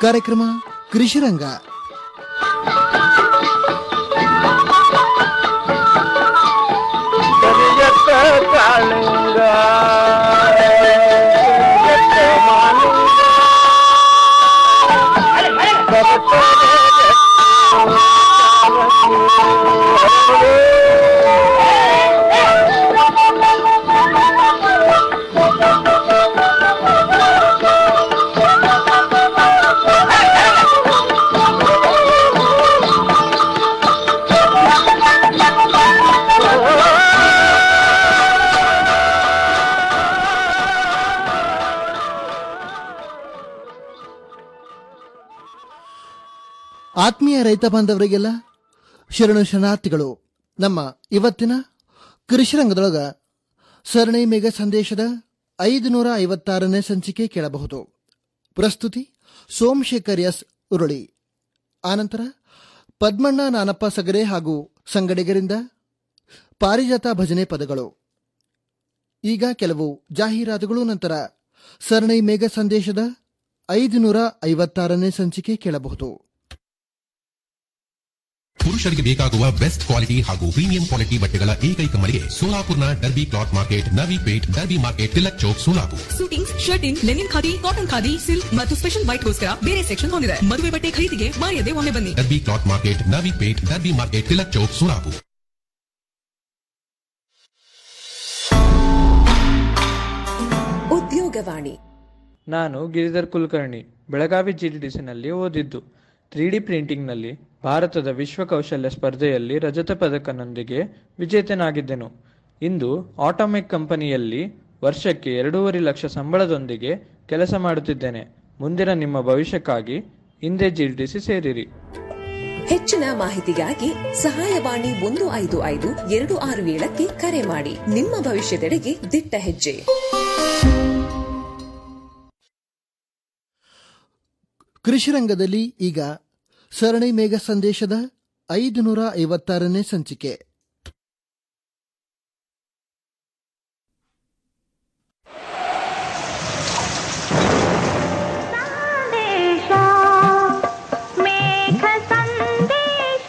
ಕಾರ್ಯಕ್ರಮ ಕೃಷಿರಂಗ ಕರಿಯತ್ತ ಕಾಳಿಂಗ ಕರಿಯತ್ತ ಮಾಲಿಂಗ ಆತ್ಮೀಯ ರೈತ ಬಾಂಧವರಿಗೆಲ್ಲ ಶರಣು ಶರಣಾರ್ಥಿಗಳು ನಮ್ಮ ಇವತ್ತಿನ ಕೃಷಿರಂಗದೊಳಗ ಸರಣಿ ಮೇಘ ಸಂದೇಶದ ಐದುನೂರ ಐವತ್ತಾರನೇ ಸಂಚಿಕೆ ಕೇಳಬಹುದು ಪ್ರಸ್ತುತಿ ಸೋಮಶೇಖರ್ ಎಸ್ ಉರುಳಿ ಆನಂತರ ಪದ್ಮಣ್ಣ ನಾನಪ್ಪ ಸಗರೆ ಹಾಗೂ ಸಂಗಡಿಗರಿಂದ ಪಾರಿಜಾತ ಭಜನೆ ಪದಗಳು ಈಗ ಕೆಲವು ಜಾಹೀರಾತುಗಳು ನಂತರ ಸರಣಿ ಮೇಘ ಸಂದೇಶದ ಐದುನೂರ ಐವತ್ತಾರನೇ ಸಂಚಿಕೆ ಕೇಳಬಹುದು ಪುರುಷರಿಗೆ ಬೇಕಾಗುವ ಬೆಸ್ಟ್ ಕ್ವಾಲಿಟಿ ಹಾಗೂ ಪ್ರೀಮಿಯಂ ಕ್ವಾಲಿಟಿ ಬಟ್ಟೆಗಳ ಏಕೈಕ ಮಳಿಗೆ ಸೋಲಾಪುರ್ನ Derby cloth market Navi Peth Derby market Tilak Chowk Solapur suitings shirting linen khadi cotton khadi silk ಮತ್ತು ಸ್ಪೆಷಲ್ ವೈಟ್ಗೋಸ್ಕರ ಬೇರೆ ಸೆಕ್ಷನ್ ಹೊಂದಿದೆ ಮದುವೆ ಬಟ್ಟೆ ಖರೀದಿಗೆ ಮಾಯದೆ ಒಮ್ಮೆ ಬನ್ನಿ Derby cloth market Navi Peth Derby market Tilak Chowk Solapur Udyogavani ನಾನು ಗಿರಿಧರ್ ಕುಲಕರ್ಣಿ ಬೆಳಗಾವಿ ಜಿಡಿಡಿಸಿನಲ್ಲಿ ಓದಿದ್ದು ತ್ರೀ ಡಿ ಪ್ರಿಂಟಿಂಗ್ನಲ್ಲಿ ಭಾರತದ ವಿಶ್ವ ಕೌಶಲ್ಯ ಸ್ಪರ್ಧೆಯಲ್ಲಿ ರಜತ ಪದಕನೊಂದಿಗೆ ವಿಜೇತನಾಗಿದ್ದೆನು ಇಂದು ಆಟೋಮೆಕ್ ಕಂಪನಿಯಲ್ಲಿ ವರ್ಷಕ್ಕೆ ಎರಡೂವರೆ ಲಕ್ಷ ಸಂಬಳದೊಂದಿಗೆ ಕೆಲಸ ಮಾಡುತ್ತಿದ್ದೇನೆ ಮುಂದಿನ ನಿಮ್ಮ ಭವಿಷ್ಯಕ್ಕಾಗಿ ಹಿಂದೆ ಜಿಡಿಡಿಸಿ ಸೇರಿರಿ ಹೆಚ್ಚಿನ ಮಾಹಿತಿಗಾಗಿ ಸಹಾಯವಾಣಿ ಒಂದು ಐದು ಐದು ಎರಡು ಆರು ಏಳಕ್ಕೆ ಕರೆ ಮಾಡಿ ನಿಮ್ಮ ಭವಿಷ್ಯದೆಡೆಗೆ ದಿಟ್ಟ ಹೆಜ್ಜೆ ಕೃಷಿರಂಗದಲ್ಲಿ ಈಗ ಸರಣಿ ಮೇಘ ಸಂದೇಶದ ಐದುನೂರ ಐವತ್ತಾರನೇ ಸಂಚಿಕೆ ಸಂದೇಶ ಮೇಘ ಸಂದೇಶ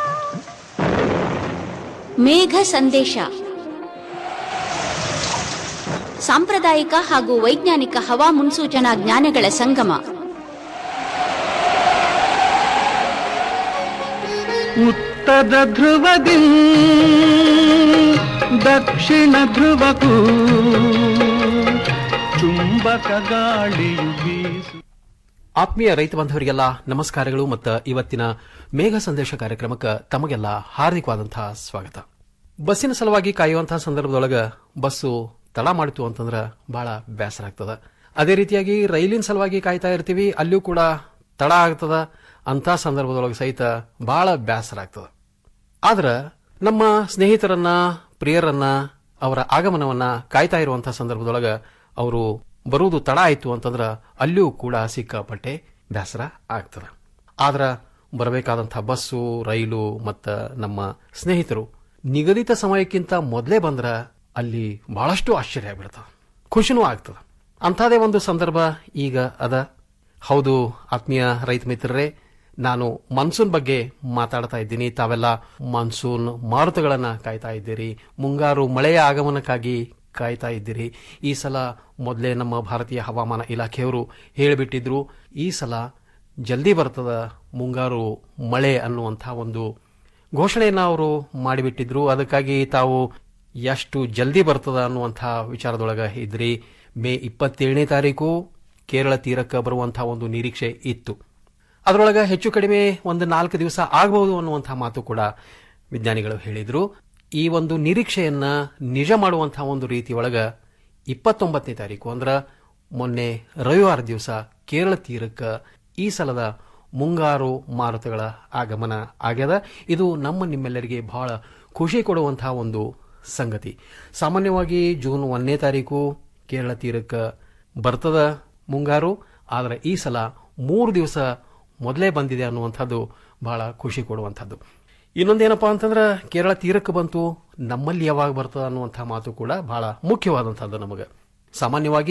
ಮೇಘ ಸಂದೇಶ ಸಾಂಪ್ರದಾಯಿಕ ಹಾಗೂ ವೈಜ್ಞಾನಿಕ ಹವಾ ಮುನ್ಸೂಚನಾ ಜ್ಞಾನಗಳ ಸಂಗಮ ಉತ್ತರ ಧ್ರುವದಿ ದಕ್ಷಿಣ ಧ್ರುವಕ್ಕೂ ಚುಂಬಕ ಗಾಳಿಯು ಬೀಸು ಆತ್ಮೀಯ ರೈತ ಬಾಂಧವರಿಗೆಲ್ಲ ನಮಸ್ಕಾರಗಳು ಮತ್ತು ಇವತ್ತಿನ ಮೇಘ ಸಂದೇಶ ಕಾರ್ಯಕ್ರಮಕ್ಕೆ ತಮಗೆಲ್ಲ ಹಾರ್ದಿಕವಾದಂತಹ ಸ್ವಾಗತ ಬಸ್ಸಿನ ಸಲುವಾಗಿ ಕಾಯುವಂತಹ ಸಂದರ್ಭದೊಳಗ ಬಸ್ಸು ತಡ ಮಾಡಿತು ಅಂತಂದ್ರ ಬಹಳ ಬೇಸರ ಆಗ್ತದ ಅದೇ ರೀತಿಯಾಗಿ ರೈಲಿನ ಸಲುವಾಗಿ ಕಾಯ್ತಾ ಇರ್ತೀವಿ ಅಲ್ಲಿಯೂ ಕೂಡ ತಡ ಆಗ್ತದ ಅಂತ ಸಂದರ್ಭದೊಳಗೆ ಸಹಿತ ಬಹಳ ಬೇಸರ ಆಗ್ತದ ಆದ್ರ ನಮ್ಮ ಸ್ನೇಹಿತರನ್ನ ಪ್ರಿಯರನ್ನ ಅವರ ಆಗಮನವನ್ನ ಕಾಯ್ತಾ ಇರುವಂತಹ ಸಂದರ್ಭದೊಳಗ ಅವರು ಬರುವುದು ತಡ ಆಯ್ತು ಅಂತಂದ್ರ ಅಲ್ಲಿಯೂ ಕೂಡ ಸಿಕ್ಕಾಪಟ್ಟೆ ಬೇಸರ ಆಗ್ತದ ಆದ್ರ ಬರಬೇಕಾದಂತಹ ಬಸ್ಸು ರೈಲು ಮತ್ತ ನಮ್ಮ ಸ್ನೇಹಿತರು ನಿಗದಿತ ಸಮಯಕ್ಕಿಂತ ಮೊದಲೇ ಬಂದ್ರ ಅಲ್ಲಿ ಬಹಳಷ್ಟು ಆಶ್ಚರ್ಯ ಆಗ್ಬಿಡ್ತದ ಖುಷಿನೂ ಆಗ್ತದ ಅಂಥದೇ ಒಂದು ಸಂದರ್ಭ ಈಗ ಅದ ಹೌದು ಆತ್ಮೀಯ ರೈತ ಮಿತ್ರರೇ ನಾನು ಮಾನ್ಸೂನ್ ಬಗ್ಗೆ ಮಾತಾಡ್ತಾ ಇದ್ದೀನಿ ತಾವೆಲ್ಲ ಮಾನ್ಸೂನ್ ಮಾರುತಗಳನ್ನ ಕಾಯ್ತಾ ಇದ್ದೀರಿ ಮುಂಗಾರು ಮಳೆಯ ಆಗಮನಕ್ಕಾಗಿ ಕಾಯ್ತಾ ಇದ್ದೀರಿ ಈ ಸಲ ಮೊದಲೇ ನಮ್ಮ ಭಾರತೀಯ ಹವಾಮಾನ ಇಲಾಖೆಯವರು ಹೇಳಿಬಿಟ್ಟಿದ್ರು ಈ ಸಲ ಜಲ್ದಿ ಬರ್ತದ ಮುಂಗಾರು ಮಳೆ ಅನ್ನುವಂತಹ ಒಂದು ಘೋಷಣೆಯನ್ನ ಅವರು ಮಾಡಿಬಿಟ್ಟಿದ್ರು ಅದಕ್ಕಾಗಿ ತಾವು ಎಷ್ಟು ಜಲ್ದಿ ಬರ್ತದ ಅನ್ನುವಂತಹ ವಿಚಾರದೊಳಗ ಇದ್ರಿ ಮೇ ಇಪ್ಪತ್ತೇಳನೇ ತಾರೀಕು ಕೇರಳ ತೀರಕ್ಕೆ ಬರುವಂತಹ ಒಂದು ನಿರೀಕ್ಷೆ ಇತ್ತು ಅದರೊಳಗ ಹೆಚ್ಚು ಕಡಿಮೆ ಒಂದು ನಾಲ್ಕು ದಿವಸ ಆಗಬಹುದು ಅನ್ನುವಂತಹ ಮಾತು ಕೂಡ ವಿಜ್ಞಾನಿಗಳು ಹೇಳಿದ್ರು ಈ ಒಂದು ನಿರೀಕ್ಷೆಯನ್ನ ನಿಜ ಮಾಡುವಂತಹ ಒಂದು ರೀತಿಯೊಳಗ ಇಪ್ಪತ್ತೊಂಬತ್ತನೇ ತಾರೀಕು ಅಂದ್ರ ಮೊನ್ನೆ ರವಿವಾರ ದಿವಸ ಕೇರಳ ತೀರಕ್ಕೆ ಈ ಸಲದ ಮುಂಗಾರು ಮಾರುತಗಳ ಆಗಮನ ಆಗ್ಯದ ಇದು ನಮ್ಮ ನಿಮ್ಮೆಲ್ಲರಿಗೆ ಬಹಳ ಖುಷಿ ಕೊಡುವಂತಹ ಒಂದು ಸಂಗತಿ ಸಾಮಾನ್ಯವಾಗಿ ಜೂನ್ ಒಂದನೇ ತಾರೀಕು ಕೇರಳ ತೀರಕ್ಕೆ ಬರ್ತದ ಮುಂಗಾರು ಆದರೆ ಈ ಸಲ ಮೂರು ದಿವಸ ಮೊದಲೇ ಬಂದಿದೆ ಅನ್ನುವಂಥದ್ದು ಬಹಳ ಖುಷಿ ಕೊಡುವಂಥದ್ದು ಇನ್ನೊಂದೇನಪ್ಪಾ ಅಂತಂದ್ರೆ ಕೇರಳ ತೀರಕ್ಕೆ ಬಂತು ನಮ್ಮಲ್ಲಿ ಯಾವಾಗ ಬರ್ತದ ಅನ್ನುವಂಥ ಮಾತು ಕೂಡ ಬಹಳ ಮುಖ್ಯವಾದಂಥದ್ದು ನಮಗೆ ಸಾಮಾನ್ಯವಾಗಿ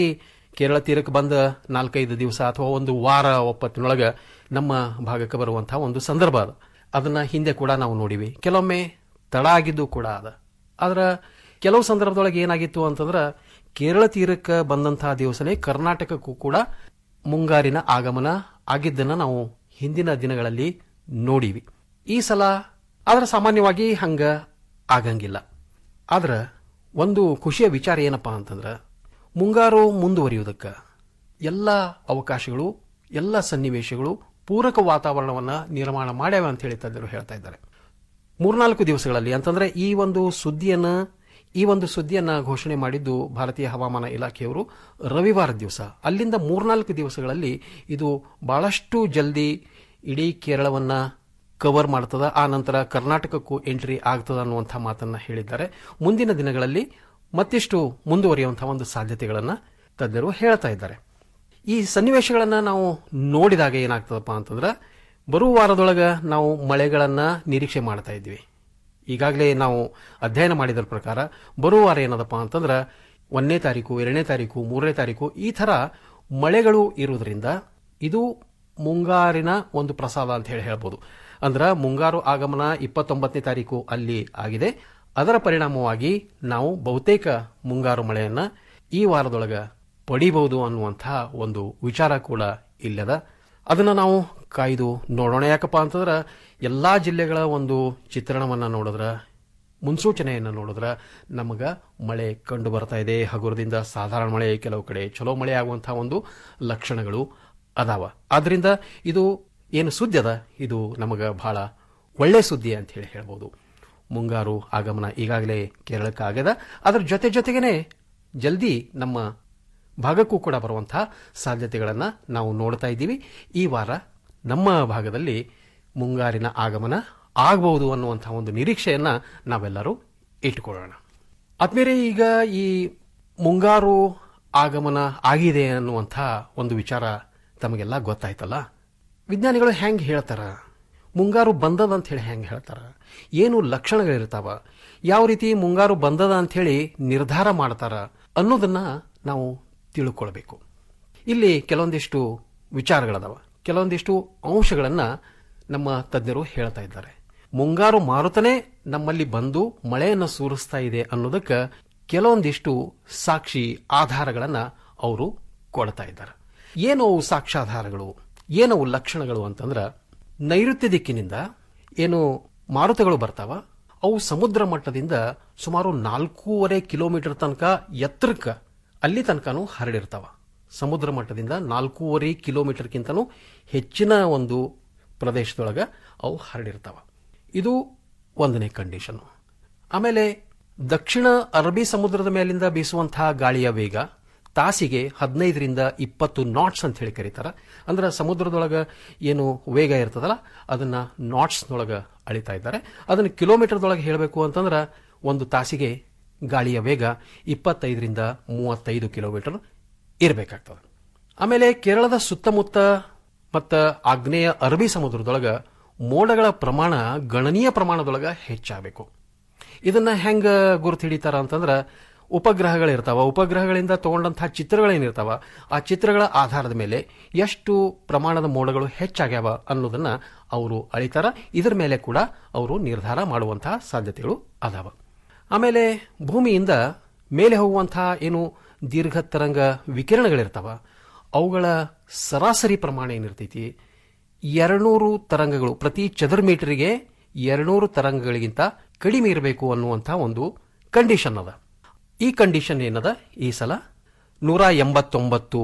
ಕೇರಳ ತೀರಕ್ಕೆ ಬಂದ ನಾಲ್ಕೈದು ದಿವಸ ಅಥವಾ ಒಂದು ವಾರ ಒಪ್ಪತ್ತಿನೊಳಗೆ ನಮ್ಮ ಭಾಗಕ್ಕೆ ಬರುವಂತಹ ಒಂದು ಸಂದರ್ಭ ಅದು ಅದನ್ನ ಹಿಂದೆ ಕೂಡ ನಾವು ನೋಡಿವಿ ಕೆಲವೊಮ್ಮೆ ತಡ ಆಗಿದ್ದು ಕೂಡ ಅದ ಆದ್ರೆ ಕೆಲವು ಸಂದರ್ಭದೊಳಗೆ ಏನಾಗಿತ್ತು ಅಂತಂದ್ರೆ ಕೇರಳ ತೀರಕ್ಕೆ ಬಂದಂತಹ ದಿವಸನೇ ಕರ್ನಾಟಕಕ್ಕೂ ಕೂಡ ಮುಂಗಾರಿನ ಆಗಮನ ಆಗಿದ್ದನ್ನ ನಾವು ಹಿಂದಿನ ದಿನಗಳಲ್ಲಿ ನೋಡಿವಿ ಈ ಸಲ ಆದ್ರೆ ಸಾಮಾನ್ಯವಾಗಿ ಹಂಗ ಆಗಂಗಿಲ್ಲ ಆದ್ರೆ ಒಂದು ಖುಷಿಯ ವಿಚಾರ ಏನಪ್ಪಾ ಅಂತಂದ್ರೆ ಮುಂಗಾರು ಮುಂದುವರಿಯುವುದಕ್ಕೆ ಎಲ್ಲ ಅವಕಾಶಗಳು ಎಲ್ಲ ಸನ್ನಿವೇಶಗಳು ಪೂರಕ ವಾತಾವರಣವನ್ನ ನಿರ್ಮಾಣ ಮಾಡ್ಯಾವ ಅಂತ ಹೇಳಿ ತಜ್ಞರು ಹೇಳ್ತಾ ಇದ್ದಾರೆ ಮೂರ್ನಾಲ್ಕು ದಿವಸಗಳಲ್ಲಿ ಅಂತಂದ್ರೆ ಈ ಒಂದು ಸುದ್ದಿಯನ್ನ ಈ ಒಂದು ಸುದ್ದಿಯನ್ನ ಘೋಷಣೆ ಮಾಡಿದ್ದು ಭಾರತೀಯ ಹವಾಮಾನ ಇಲಾಖೆಯವರು ರವಿವಾರ ದಿವಸ ಅಲ್ಲಿಂದ ಮೂರ್ನಾಲ್ಕು ದಿವಸಗಳಲ್ಲಿ ಇದು ಬಹಳಷ್ಟು ಜಲ್ದಿ ಇಡೀ ಕೇರಳವನ್ನ ಕವರ್ ಮಾಡ್ತದ ಆ ನಂತರ ಕರ್ನಾಟಕಕ್ಕೂ ಎಂಟ್ರಿ ಆಗ್ತದ ಅನ್ನುವಂಥ ಮಾತನ್ನ ಹೇಳಿದ್ದಾರೆ ಮುಂದಿನ ದಿನಗಳಲ್ಲಿ ಮತ್ತಿಷ್ಟು ಮುಂದುವರಿಯುವಂತಹ ಒಂದು ಸಾಧ್ಯತೆಗಳನ್ನ ತಜ್ಞರು ಹೇಳ್ತಾ ಇದ್ದಾರೆ ಈ ಸನ್ನಿವೇಶಗಳನ್ನ ನಾವು ನೋಡಿದಾಗ ಏನಾಗ್ತದಪ್ಪ ಅಂತಂದ್ರೆ ಬರುವ ವಾರದೊಳಗ ನಾವು ಮಳೆಗಳನ್ನ ನಿರೀಕ್ಷೆ ಮಾಡ್ತಾ ಇದ್ವಿ ಈಗಾಗಲೇ ನಾವು ಅಧ್ಯಯನ ಮಾಡಿದ ಪ್ರಕಾರ ಬರುವ ವಾರ ಏನದಪ್ಪ ಅಂತಂದ್ರೆ ಒಂದನೇ ತಾರೀಕು ಎರಡನೇ ತಾರೀಕು ಮೂರನೇ ತಾರೀಕು ಈ ತರ ಮಳೆಗಳು ಇರುವುದರಿಂದ ಇದು ಮುಂಗಾರಿನ ಒಂದು ಪ್ರಸಾದ ಅಂತ ಹೇಳಿ ಹೇಳ್ಬೋದು ಅಂದ್ರ ಮುಂಗಾರು ಆಗಮನ ಇಪ್ಪತ್ತೊಂಬತ್ತನೇ ತಾರೀಕು ಅಲ್ಲಿ ಆಗಿದೆ ಅದರ ಪರಿಣಾಮವಾಗಿ ನಾವು ಬಹುತೇಕ ಮುಂಗಾರು ಮಳೆಯನ್ನ ಈ ವಾರದೊಳಗ ಪಡಿಬಹುದು ಅನ್ನುವಂತಹ ಒಂದು ವಿಚಾರ ಕೂಡ ಇಲ್ಲದ ಅದನ್ನ ನಾವು ಕಾಯ್ದು ನೋಡೋಣ ಯಾಕಪ್ಪ ಅಂತಂದ್ರೆ ಎಲ್ಲಾ ಜಿಲ್ಲೆಗಳ ಒಂದು ಚಿತ್ರಣವನ್ನ ನೋಡಿದ್ರ ಮುನ್ಸೂಚನೆಯನ್ನು ನೋಡಿದ್ರ ನಮಗ ಮಳೆ ಕಂಡು ಬರ್ತಾ ಇದೆ ಹಗುರದಿಂದ ಸಾಧಾರಣ ಮಳೆ ಕೆಲವು ಕಡೆ ಚಲೋ ಮಳೆ ಆಗುವಂತಹ ಒಂದು ಲಕ್ಷಣಗಳು ಅದಾವ ಆದ್ರಿಂದ ಇದು ಏನು ಸುದ್ದಿ ಅದ ಇದು ನಮಗ ಬಹಳ ಒಳ್ಳೆ ಸುದ್ದಿ ಅಂತ ಹೇಳಿ ಹೇಳ್ಬೋದು ಮುಂಗಾರು ಆಗಮನ ಈಗಾಗಲೇ ಕೇರಳಕ್ಕೆ ಆಗ್ಯದ ಅದರ ಜೊತೆ ಜೊತೆಗೇನೆ ಜಲ್ದಿ ನಮ್ಮ ಭಾಗಕ್ಕೂ ಕೂಡ ಬರುವಂತಹ ಸಾಧ್ಯತೆಗಳನ್ನ ನಾವು ನೋಡ್ತಾ ಇದ್ದೀವಿ ಈ ವಾರ ನಮ್ಮ ಭಾಗದಲ್ಲಿ ಮುಂಗಾರಿನ ಆಗಮನ ಆಗಬಹುದು ಅನ್ನುವಂತಹ ಒಂದು ನಿರೀಕ್ಷೆಯನ್ನ ನಾವೆಲ್ಲರೂ ಇಟ್ಟುಕೊಳ್ಳೋಣ ಆದ್ಮೇಲೆ ಈಗ ಈ ಮುಂಗಾರು ಆಗಮನ ಆಗಿದೆ ಅನ್ನುವಂಥ ಒಂದು ವಿಚಾರ ತಮಗೆಲ್ಲ ಗೊತ್ತಾಯ್ತಲ್ಲ ವಿಜ್ಞಾನಿಗಳು ಹೆಂಗ್ ಹೇಳ್ತಾರ ಮುಂಗಾರು ಬಂದದ ಅಂತ ಹೇಳಿ ಹೆಂಗ್ ಹೇಳ್ತಾರ ಏನು ಲಕ್ಷಣಗಳಿರ್ತಾವ ಯಾವ ರೀತಿ ಮುಂಗಾರು ಬಂದದ ಅಂತ ಹೇಳಿ ನಿರ್ಧಾರ ಮಾಡ್ತಾರ ಅನ್ನೋದನ್ನ ನಾವು ತಿಳ್ಕೊಳ್ಬೇಕು ಇಲ್ಲಿ ಕೆಲವೊಂದಿಷ್ಟು ವಿಚಾರಗಳದಾವ ಕೆಲವೊಂದಿಷ್ಟು ಅಂಶಗಳನ್ನ ನಮ್ಮ ತಜ್ಞರು ಹೇಳ್ತಾ ಇದ್ದಾರೆ ಮುಂಗಾರು ಮಾರುತನೇ ನಮ್ಮಲ್ಲಿ ಬಂದು ಮಳೆಯನ್ನು ಸುರಿಸ್ತಾ ಇದೆ ಅನ್ನೋದಕ್ಕೆ ಕೆಲವೊಂದಿಷ್ಟು ಸಾಕ್ಷಿ ಆಧಾರಗಳನ್ನ ಅವರು ಕೊಡ್ತಾ ಇದ್ದಾರೆ ಏನು ಅವು ಸಾಕ್ಷ್ಯಾಧಾರಗಳು ಏನವು ಲಕ್ಷಣಗಳು ಅಂತಂದ್ರ ನೈಋತ್ಯ ದಿಕ್ಕಿನಿಂದ ಏನು ಮಾರುತಗಳು ಬರ್ತಾವ ಅವು ಸಮುದ್ರ ಮಟ್ಟದಿಂದ ಸುಮಾರು ನಾಲ್ಕೂವರೆ ಕಿಲೋಮೀಟರ್ ತನಕ ಎತ್ತರಕ್ಕೆ ಅಲ್ಲಿ ತನಕನೂ ಹರಡಿರ್ತಾವ ಸಮುದ್ರ ಮಟ್ಟದಿಂದ ನಾಲ್ಕೂವರೆ ಕಿಲೋಮೀಟರ್ಗಿಂತನೂ ಹೆಚ್ಚಿನ ಒಂದು ಪ್ರದೇಶದೊಳಗ ಅವು ಹರಡಿರ್ತಾವ ಇದು ಒಂದನೇ ಕಂಡೀಷನ್ ಆಮೇಲೆ ದಕ್ಷಿಣ ಅರಬ್ಬಿ ಸಮುದ್ರದ ಮೇಲಿಂದ ಬೀಸುವಂತಹ ಗಾಳಿಯ ವೇಗ ತಾಸಿಗೆ ಹದಿನೈದರಿಂದ ಇಪ್ಪತ್ತು ನಾಟ್ಸ್ ಅಂತ ಹೇಳಿ ಕರೀತಾರ ಅಂದ್ರೆ ಸಮುದ್ರದೊಳಗ ಏನು ವೇಗ ಇರ್ತದಲ್ಲ ಅದನ್ನ ನಾಟ್ಸ್ನೊಳಗ ಅಳಿತಾ ಇದ್ದಾರೆ ಅದನ್ನ ಕಿಲೋಮೀಟರ್ದೊಳಗೆ ಹೇಳಬೇಕು ಅಂತಂದ್ರೆ ಒಂದು ತಾಸಿಗೆ ಗಾಳಿಯ ವೇಗ ಇಪ್ಪತ್ತೈದರಿಂದ ಮೂವತ್ತೈದು ಕಿಲೋಮೀಟರ್ ಇರಬೇಕಾಗ್ತದೆ ಆಮೇಲೆ ಕೇರಳದ ಸುತ್ತಮುತ್ತ ಮತ್ತು ಆಗ್ನೇಯ ಅರಬ್ಬಿ ಸಮುದ್ರದೊಳಗ ಮೋಡಗಳ ಪ್ರಮಾಣ ಗಣನೀಯ ಪ್ರಮಾಣದೊಳಗ ಹೆಚ್ಚಾಗಬೇಕು ಇದನ್ನ ಹೆಂಗ ಗುರುತು ಹಿಡಿತಾರ ಅಂತಂದ್ರ ಉಪಗ್ರಹಗಳಿರ್ತಾವ ಉಪಗ್ರಹಗಳಿಂದ ತಗೊಂಡಂತಹ ಚಿತ್ರಗಳೇನಿರ್ತಾವ ಆ ಚಿತ್ರಗಳ ಆಧಾರದ ಮೇಲೆ ಎಷ್ಟು ಪ್ರಮಾಣದ ಮೋಡಗಳು ಹೆಚ್ಚಾಗ್ಯಾವ ಅನ್ನೋದನ್ನ ಅವರು ಅಳಿತಾರ ಇದರ ಮೇಲೆ ಕೂಡ ಅವರು ನಿರ್ಧಾರ ಮಾಡುವಂತಹ ಸಾಧ್ಯತೆಗಳು ಅದಾವ ಆಮೇಲೆ ಭೂಮಿಯಿಂದ ಮೇಲೆ ಹೋಗುವಂತಹ ಏನು ದೀರ್ಘ ತರಂಗ ವಿಕಿರಣಗಳಿರ್ತಾವ ಅವುಗಳ ಸರಾಸರಿ ಪ್ರಮಾಣ ಏನಿರ್ತೈತಿ ಎರಡ್ನೂರು ತರಂಗಗಳು ಪ್ರತಿ ಚದರ್ ಮೀಟರ್ಗೆ ಎರಡ್ನೂರು ತರಂಗಗಳಿಗಿಂತ ಕಡಿಮೆ ಇರಬೇಕು ಅನ್ನುವಂತಹ ಒಂದು ಕಂಡೀಷನ್ ಅದ ಈ ಕಂಡೀಷನ್ ಏನದ ಈ ಸಲ ನೂರ ಎಂಬತ್ತೊಂಬತ್ತು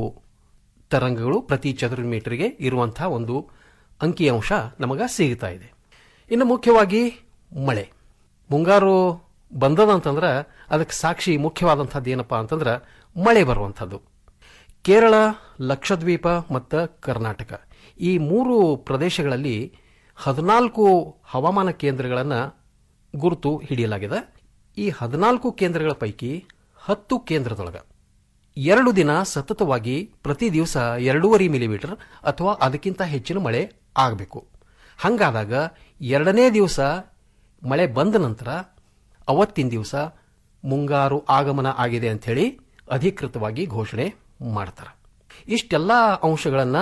ತರಂಗಗಳು ಪ್ರತಿ ಚದುರ ಮೀಟರ್ಗೆ ಇರುವಂತಹ ಒಂದು ಅಂಕಿಅಂಶ ನಮಗ ಸಿಗ್ತಾ ಇದೆ ಇನ್ನು ಮುಖ್ಯವಾಗಿ ಮಳೆ ಮುಂಗಾರು ಬಂದದಂತಂದ್ರ ಅದಕ್ಕೆ ಸಾಕ್ಷಿ ಮುಖ್ಯವಾದಂಥದ್ದು ಏನಪ್ಪಾ ಅಂತಂದ್ರ ಮಳೆ ಬರುವಂಥದ್ದು ಕೇರಳ ಲಕ್ಷದ್ವೀಪ ಮತ್ತು ಕರ್ನಾಟಕ ಈ ಮೂರು ಪ್ರದೇಶಗಳಲ್ಲಿ ಹದಿನಾಲ್ಕು ಹವಾಮಾನ ಕೇಂದ್ರಗಳನ್ನು ಗುರುತು ಹಿಡಿಯಲಾಗಿದೆ ಈ ಹದಿನಾಲ್ಕು ಕೇಂದ್ರಗಳ ಪೈಕಿ ಹತ್ತು ಕೇಂದ್ರದೊಳಗ ಎರಡು ದಿನ ಸತತವಾಗಿ ಪ್ರತಿ ದಿವಸ ಎರಡೂವರೆ ಮಿಲಿಮೀಟರ್ ಅಥವಾ ಅದಕ್ಕಿಂತ ಹೆಚ್ಚಿನ ಮಳೆ ಆಗಬೇಕು ಹಂಗಾದಾಗ ಎರಡನೇ ದಿವಸ ಮಳೆ ಬಂದ ನಂತರ ಅವತ್ತಿನ ದಿವಸ ಮುಂಗಾರು ಆಗಮನ ಆಗಿದೆ ಅಂತ ಹೇಳಿ ಅಧಿಕೃತವಾಗಿ ಘೋಷಣೆ ಮಾಡ್ತಾರೆ ಇಷ್ಟೆಲ್ಲ ಅಂಶಗಳನ್ನ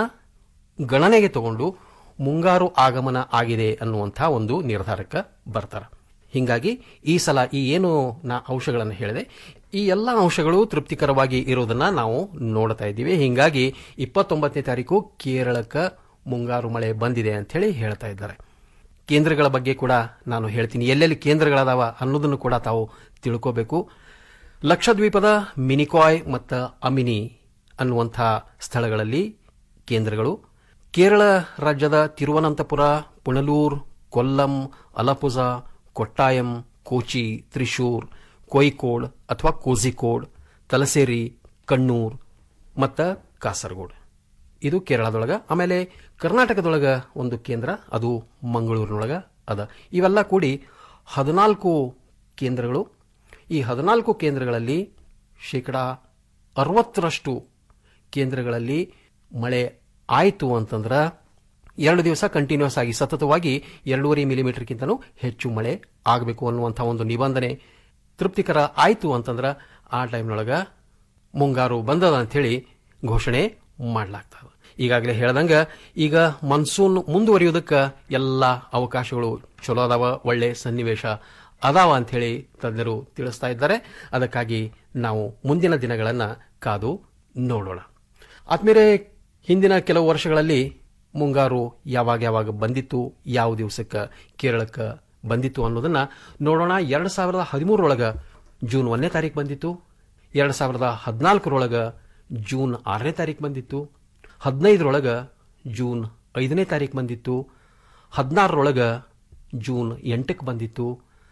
ಗಣನೆಗೆ ತಗೊಂಡು ಮುಂಗಾರು ಆಗಮನ ಆಗಿದೆ ಅನ್ನುವಂಥ ಒಂದು ನಿರ್ಧಾರಕ್ಕೆ ಬರ್ತಾರೆ ಹಿಂಗಾಗಿ ಈ ಸಲ ಈ ಏನು ನಾ ಅಂಶಗಳನ್ನು ಹೇಳಿದೆ ಈ ಎಲ್ಲ ಅಂಶಗಳು ತೃಪ್ತಿಕರವಾಗಿ ಇರೋದನ್ನ ನಾವು ನೋಡ್ತಾ ಇದ್ದೀವಿ ಹಿಂಗಾಗಿ ಇಪ್ಪತ್ತೊಂಬತ್ತನೇ ತಾರೀಕು ಕೇರಳಕ್ಕೆ ಮುಂಗಾರು ಮಳೆ ಬಂದಿದೆ ಅಂತ ಹೇಳಿ ಹೇಳ್ತಾ ಇದ್ದಾರೆ ಕೇಂದ್ರಗಳ ಬಗ್ಗೆ ಕೂಡ ನಾನು ಹೇಳ್ತೀನಿ ಎಲ್ಲೆಲ್ಲಿ ಕೇಂದ್ರಗಳದಾವ ಅನ್ನೋದನ್ನು ಕೂಡ ತಾವು ತಿಳ್ಕೋಬೇಕು ಲಕ್ಷದ್ವೀಪದ ಮಿನಿಕಾಯ್ ಮತ್ತು ಅಮಿನಿ ಅನ್ನುವಂಥ ಸ್ಥಳಗಳಲ್ಲಿ ಕೇಂದ್ರಗಳು ಕೇರಳ ರಾಜ್ಯದ ತಿರುವನಂತಪುರ ಪುಣಲೂರ್ ಕೊಲ್ಲಂ ಅಲಪುಜ ಕೊಟ್ಟಾಯಂ ಕೋಚಿ ತ್ರಿಶೂರ್ ಕೊಯ್ಕೋಡ್ ಅಥವಾ ಕೋಝಿಕೋಡ್ ತಲಸೇರಿ ಕಣ್ಣೂರ್ ಮತ್ತು ಕಾಸರಗೋಡ್ ಇದು ಕೇರಳದೊಳಗ ಆಮೇಲೆ ಕರ್ನಾಟಕದೊಳಗ ಒಂದು ಕೇಂದ್ರ ಅದು ಮಂಗಳೂರಿನೊಳಗ ಅದ ಇವೆಲ್ಲ ಕೂಡಿ ಹದಿನಾಲ್ಕು ಕೇಂದ್ರಗಳು ಈ ಹದಿನಾಲ್ಕು ಕೇಂದ್ರಗಳಲ್ಲಿ ಶೇಕಡ ಅರವತ್ತರಷ್ಟು ಕೇಂದ್ರಗಳಲ್ಲಿ ಮಳೆ ಆಯಿತು ಅಂತಂದ್ರೆ ಎರಡು ದಿವಸ ಕಂಟಿನ್ಯೂಸ್ ಆಗಿ ಸತತವಾಗಿ ಎರಡೂವರೆ ಮಿಲಿಮೀಟರ್ಗಿಂತನೂ ಹೆಚ್ಚು ಮಳೆ ಆಗಬೇಕು ಅನ್ನುವಂಥ ಒಂದು ನಿಬಂಧನೆ ತೃಪ್ತಿಕರ ಆಯಿತು ಅಂತಂದ್ರೆ ಆ ಟೈಮ್ನೊಳಗ ಮುಂಗಾರು ಬಂದದ ಅಂಥೇಳಿ ಘೋಷಣೆ ಮಾಡಲಾಗ್ತದೆ ಈಗಾಗಲೇ ಹೇಳ್ದಂಗ ಈಗ ಮನ್ಸೂನ್ ಮುಂದುವರಿಯುವುದಕ್ಕೆ ಎಲ್ಲ ಅವಕಾಶಗಳು ಚಲೋ ಅದಾವ ಒಳ್ಳೆ ಸನ್ನಿವೇಶ ಅದಾವ ಅಂಥೇಳಿ ತಜ್ಞರು ತಿಳಿಸ್ತಾ ಇದ್ದಾರೆ ಅದಕ್ಕಾಗಿ ನಾವು ಮುಂದಿನ ದಿನಗಳನ್ನು ಕಾದು ನೋಡೋಣ ಆದ್ಮೇಲೆ ಹಿಂದಿನ ಕೆಲವು ವರ್ಷಗಳಲ್ಲಿ ಮುಂಗಾರು ಯಾವಾಗ ಯಾವಾಗ ಬಂದಿತ್ತು ಯಾವ ದಿವಸಕ್ಕೆ ಕೇರಳಕ್ಕೆ ಬಂದಿತ್ತು ಅನ್ನೋದನ್ನ ನೋಡೋಣ ಎರಡು ಸಾವಿರದ ಹದಿಮೂರರೊಳಗ ಜೂನ್ ಒಂದನೇ ತಾರೀಕು ಬಂದಿತ್ತು ಎರಡು ಸಾವಿರದ ಹದಿನಾಲ್ಕರೊಳಗ ಜೂನ್ ಆರನೇ ತಾರೀಕು ಬಂದಿತ್ತು ಹದಿನೈದರೊಳಗ ಜೂನ್ ಐದನೇ ತಾರೀಕು ಬಂದಿತ್ತು ಹದಿನಾರರೊಳಗ ಜೂನ್ ಎಂಟಕ್ಕೆ ಬಂದಿತ್ತು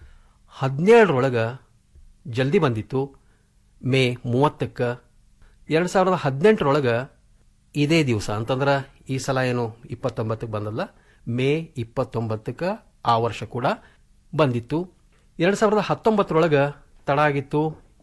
ಹದಿನೇಳರೊಳಗ ಜಲ್ದಿ ಬಂದಿತ್ತು ಮೇ ಮೂವತ್ತಕ್ಕೆ ಎರಡು ಸಾವಿರದ ಹದಿನೆಂಟರೊಳಗ ಇದೇ ದಿವಸ ಅಂತಂದ್ರೆ ಈ ಸಲ ಏನು ಇಪ್ಪತ್ತೊಂಬತ್ತಕ್ಕೆ ಬಂದಲ್ಲ ಮೇ ಇಪ್ಪತ್ತೊಂಬತ್ತಕ್ಕೆ ಆ ವರ್ಷ ಕೂಡ ಬಂದಿತ್ತು ಎರಡು ಸಾವಿರದ ಹತ್ತೊಂಬತ್ತರೊಳಗ ತಡ ಆಗಿತ್ತು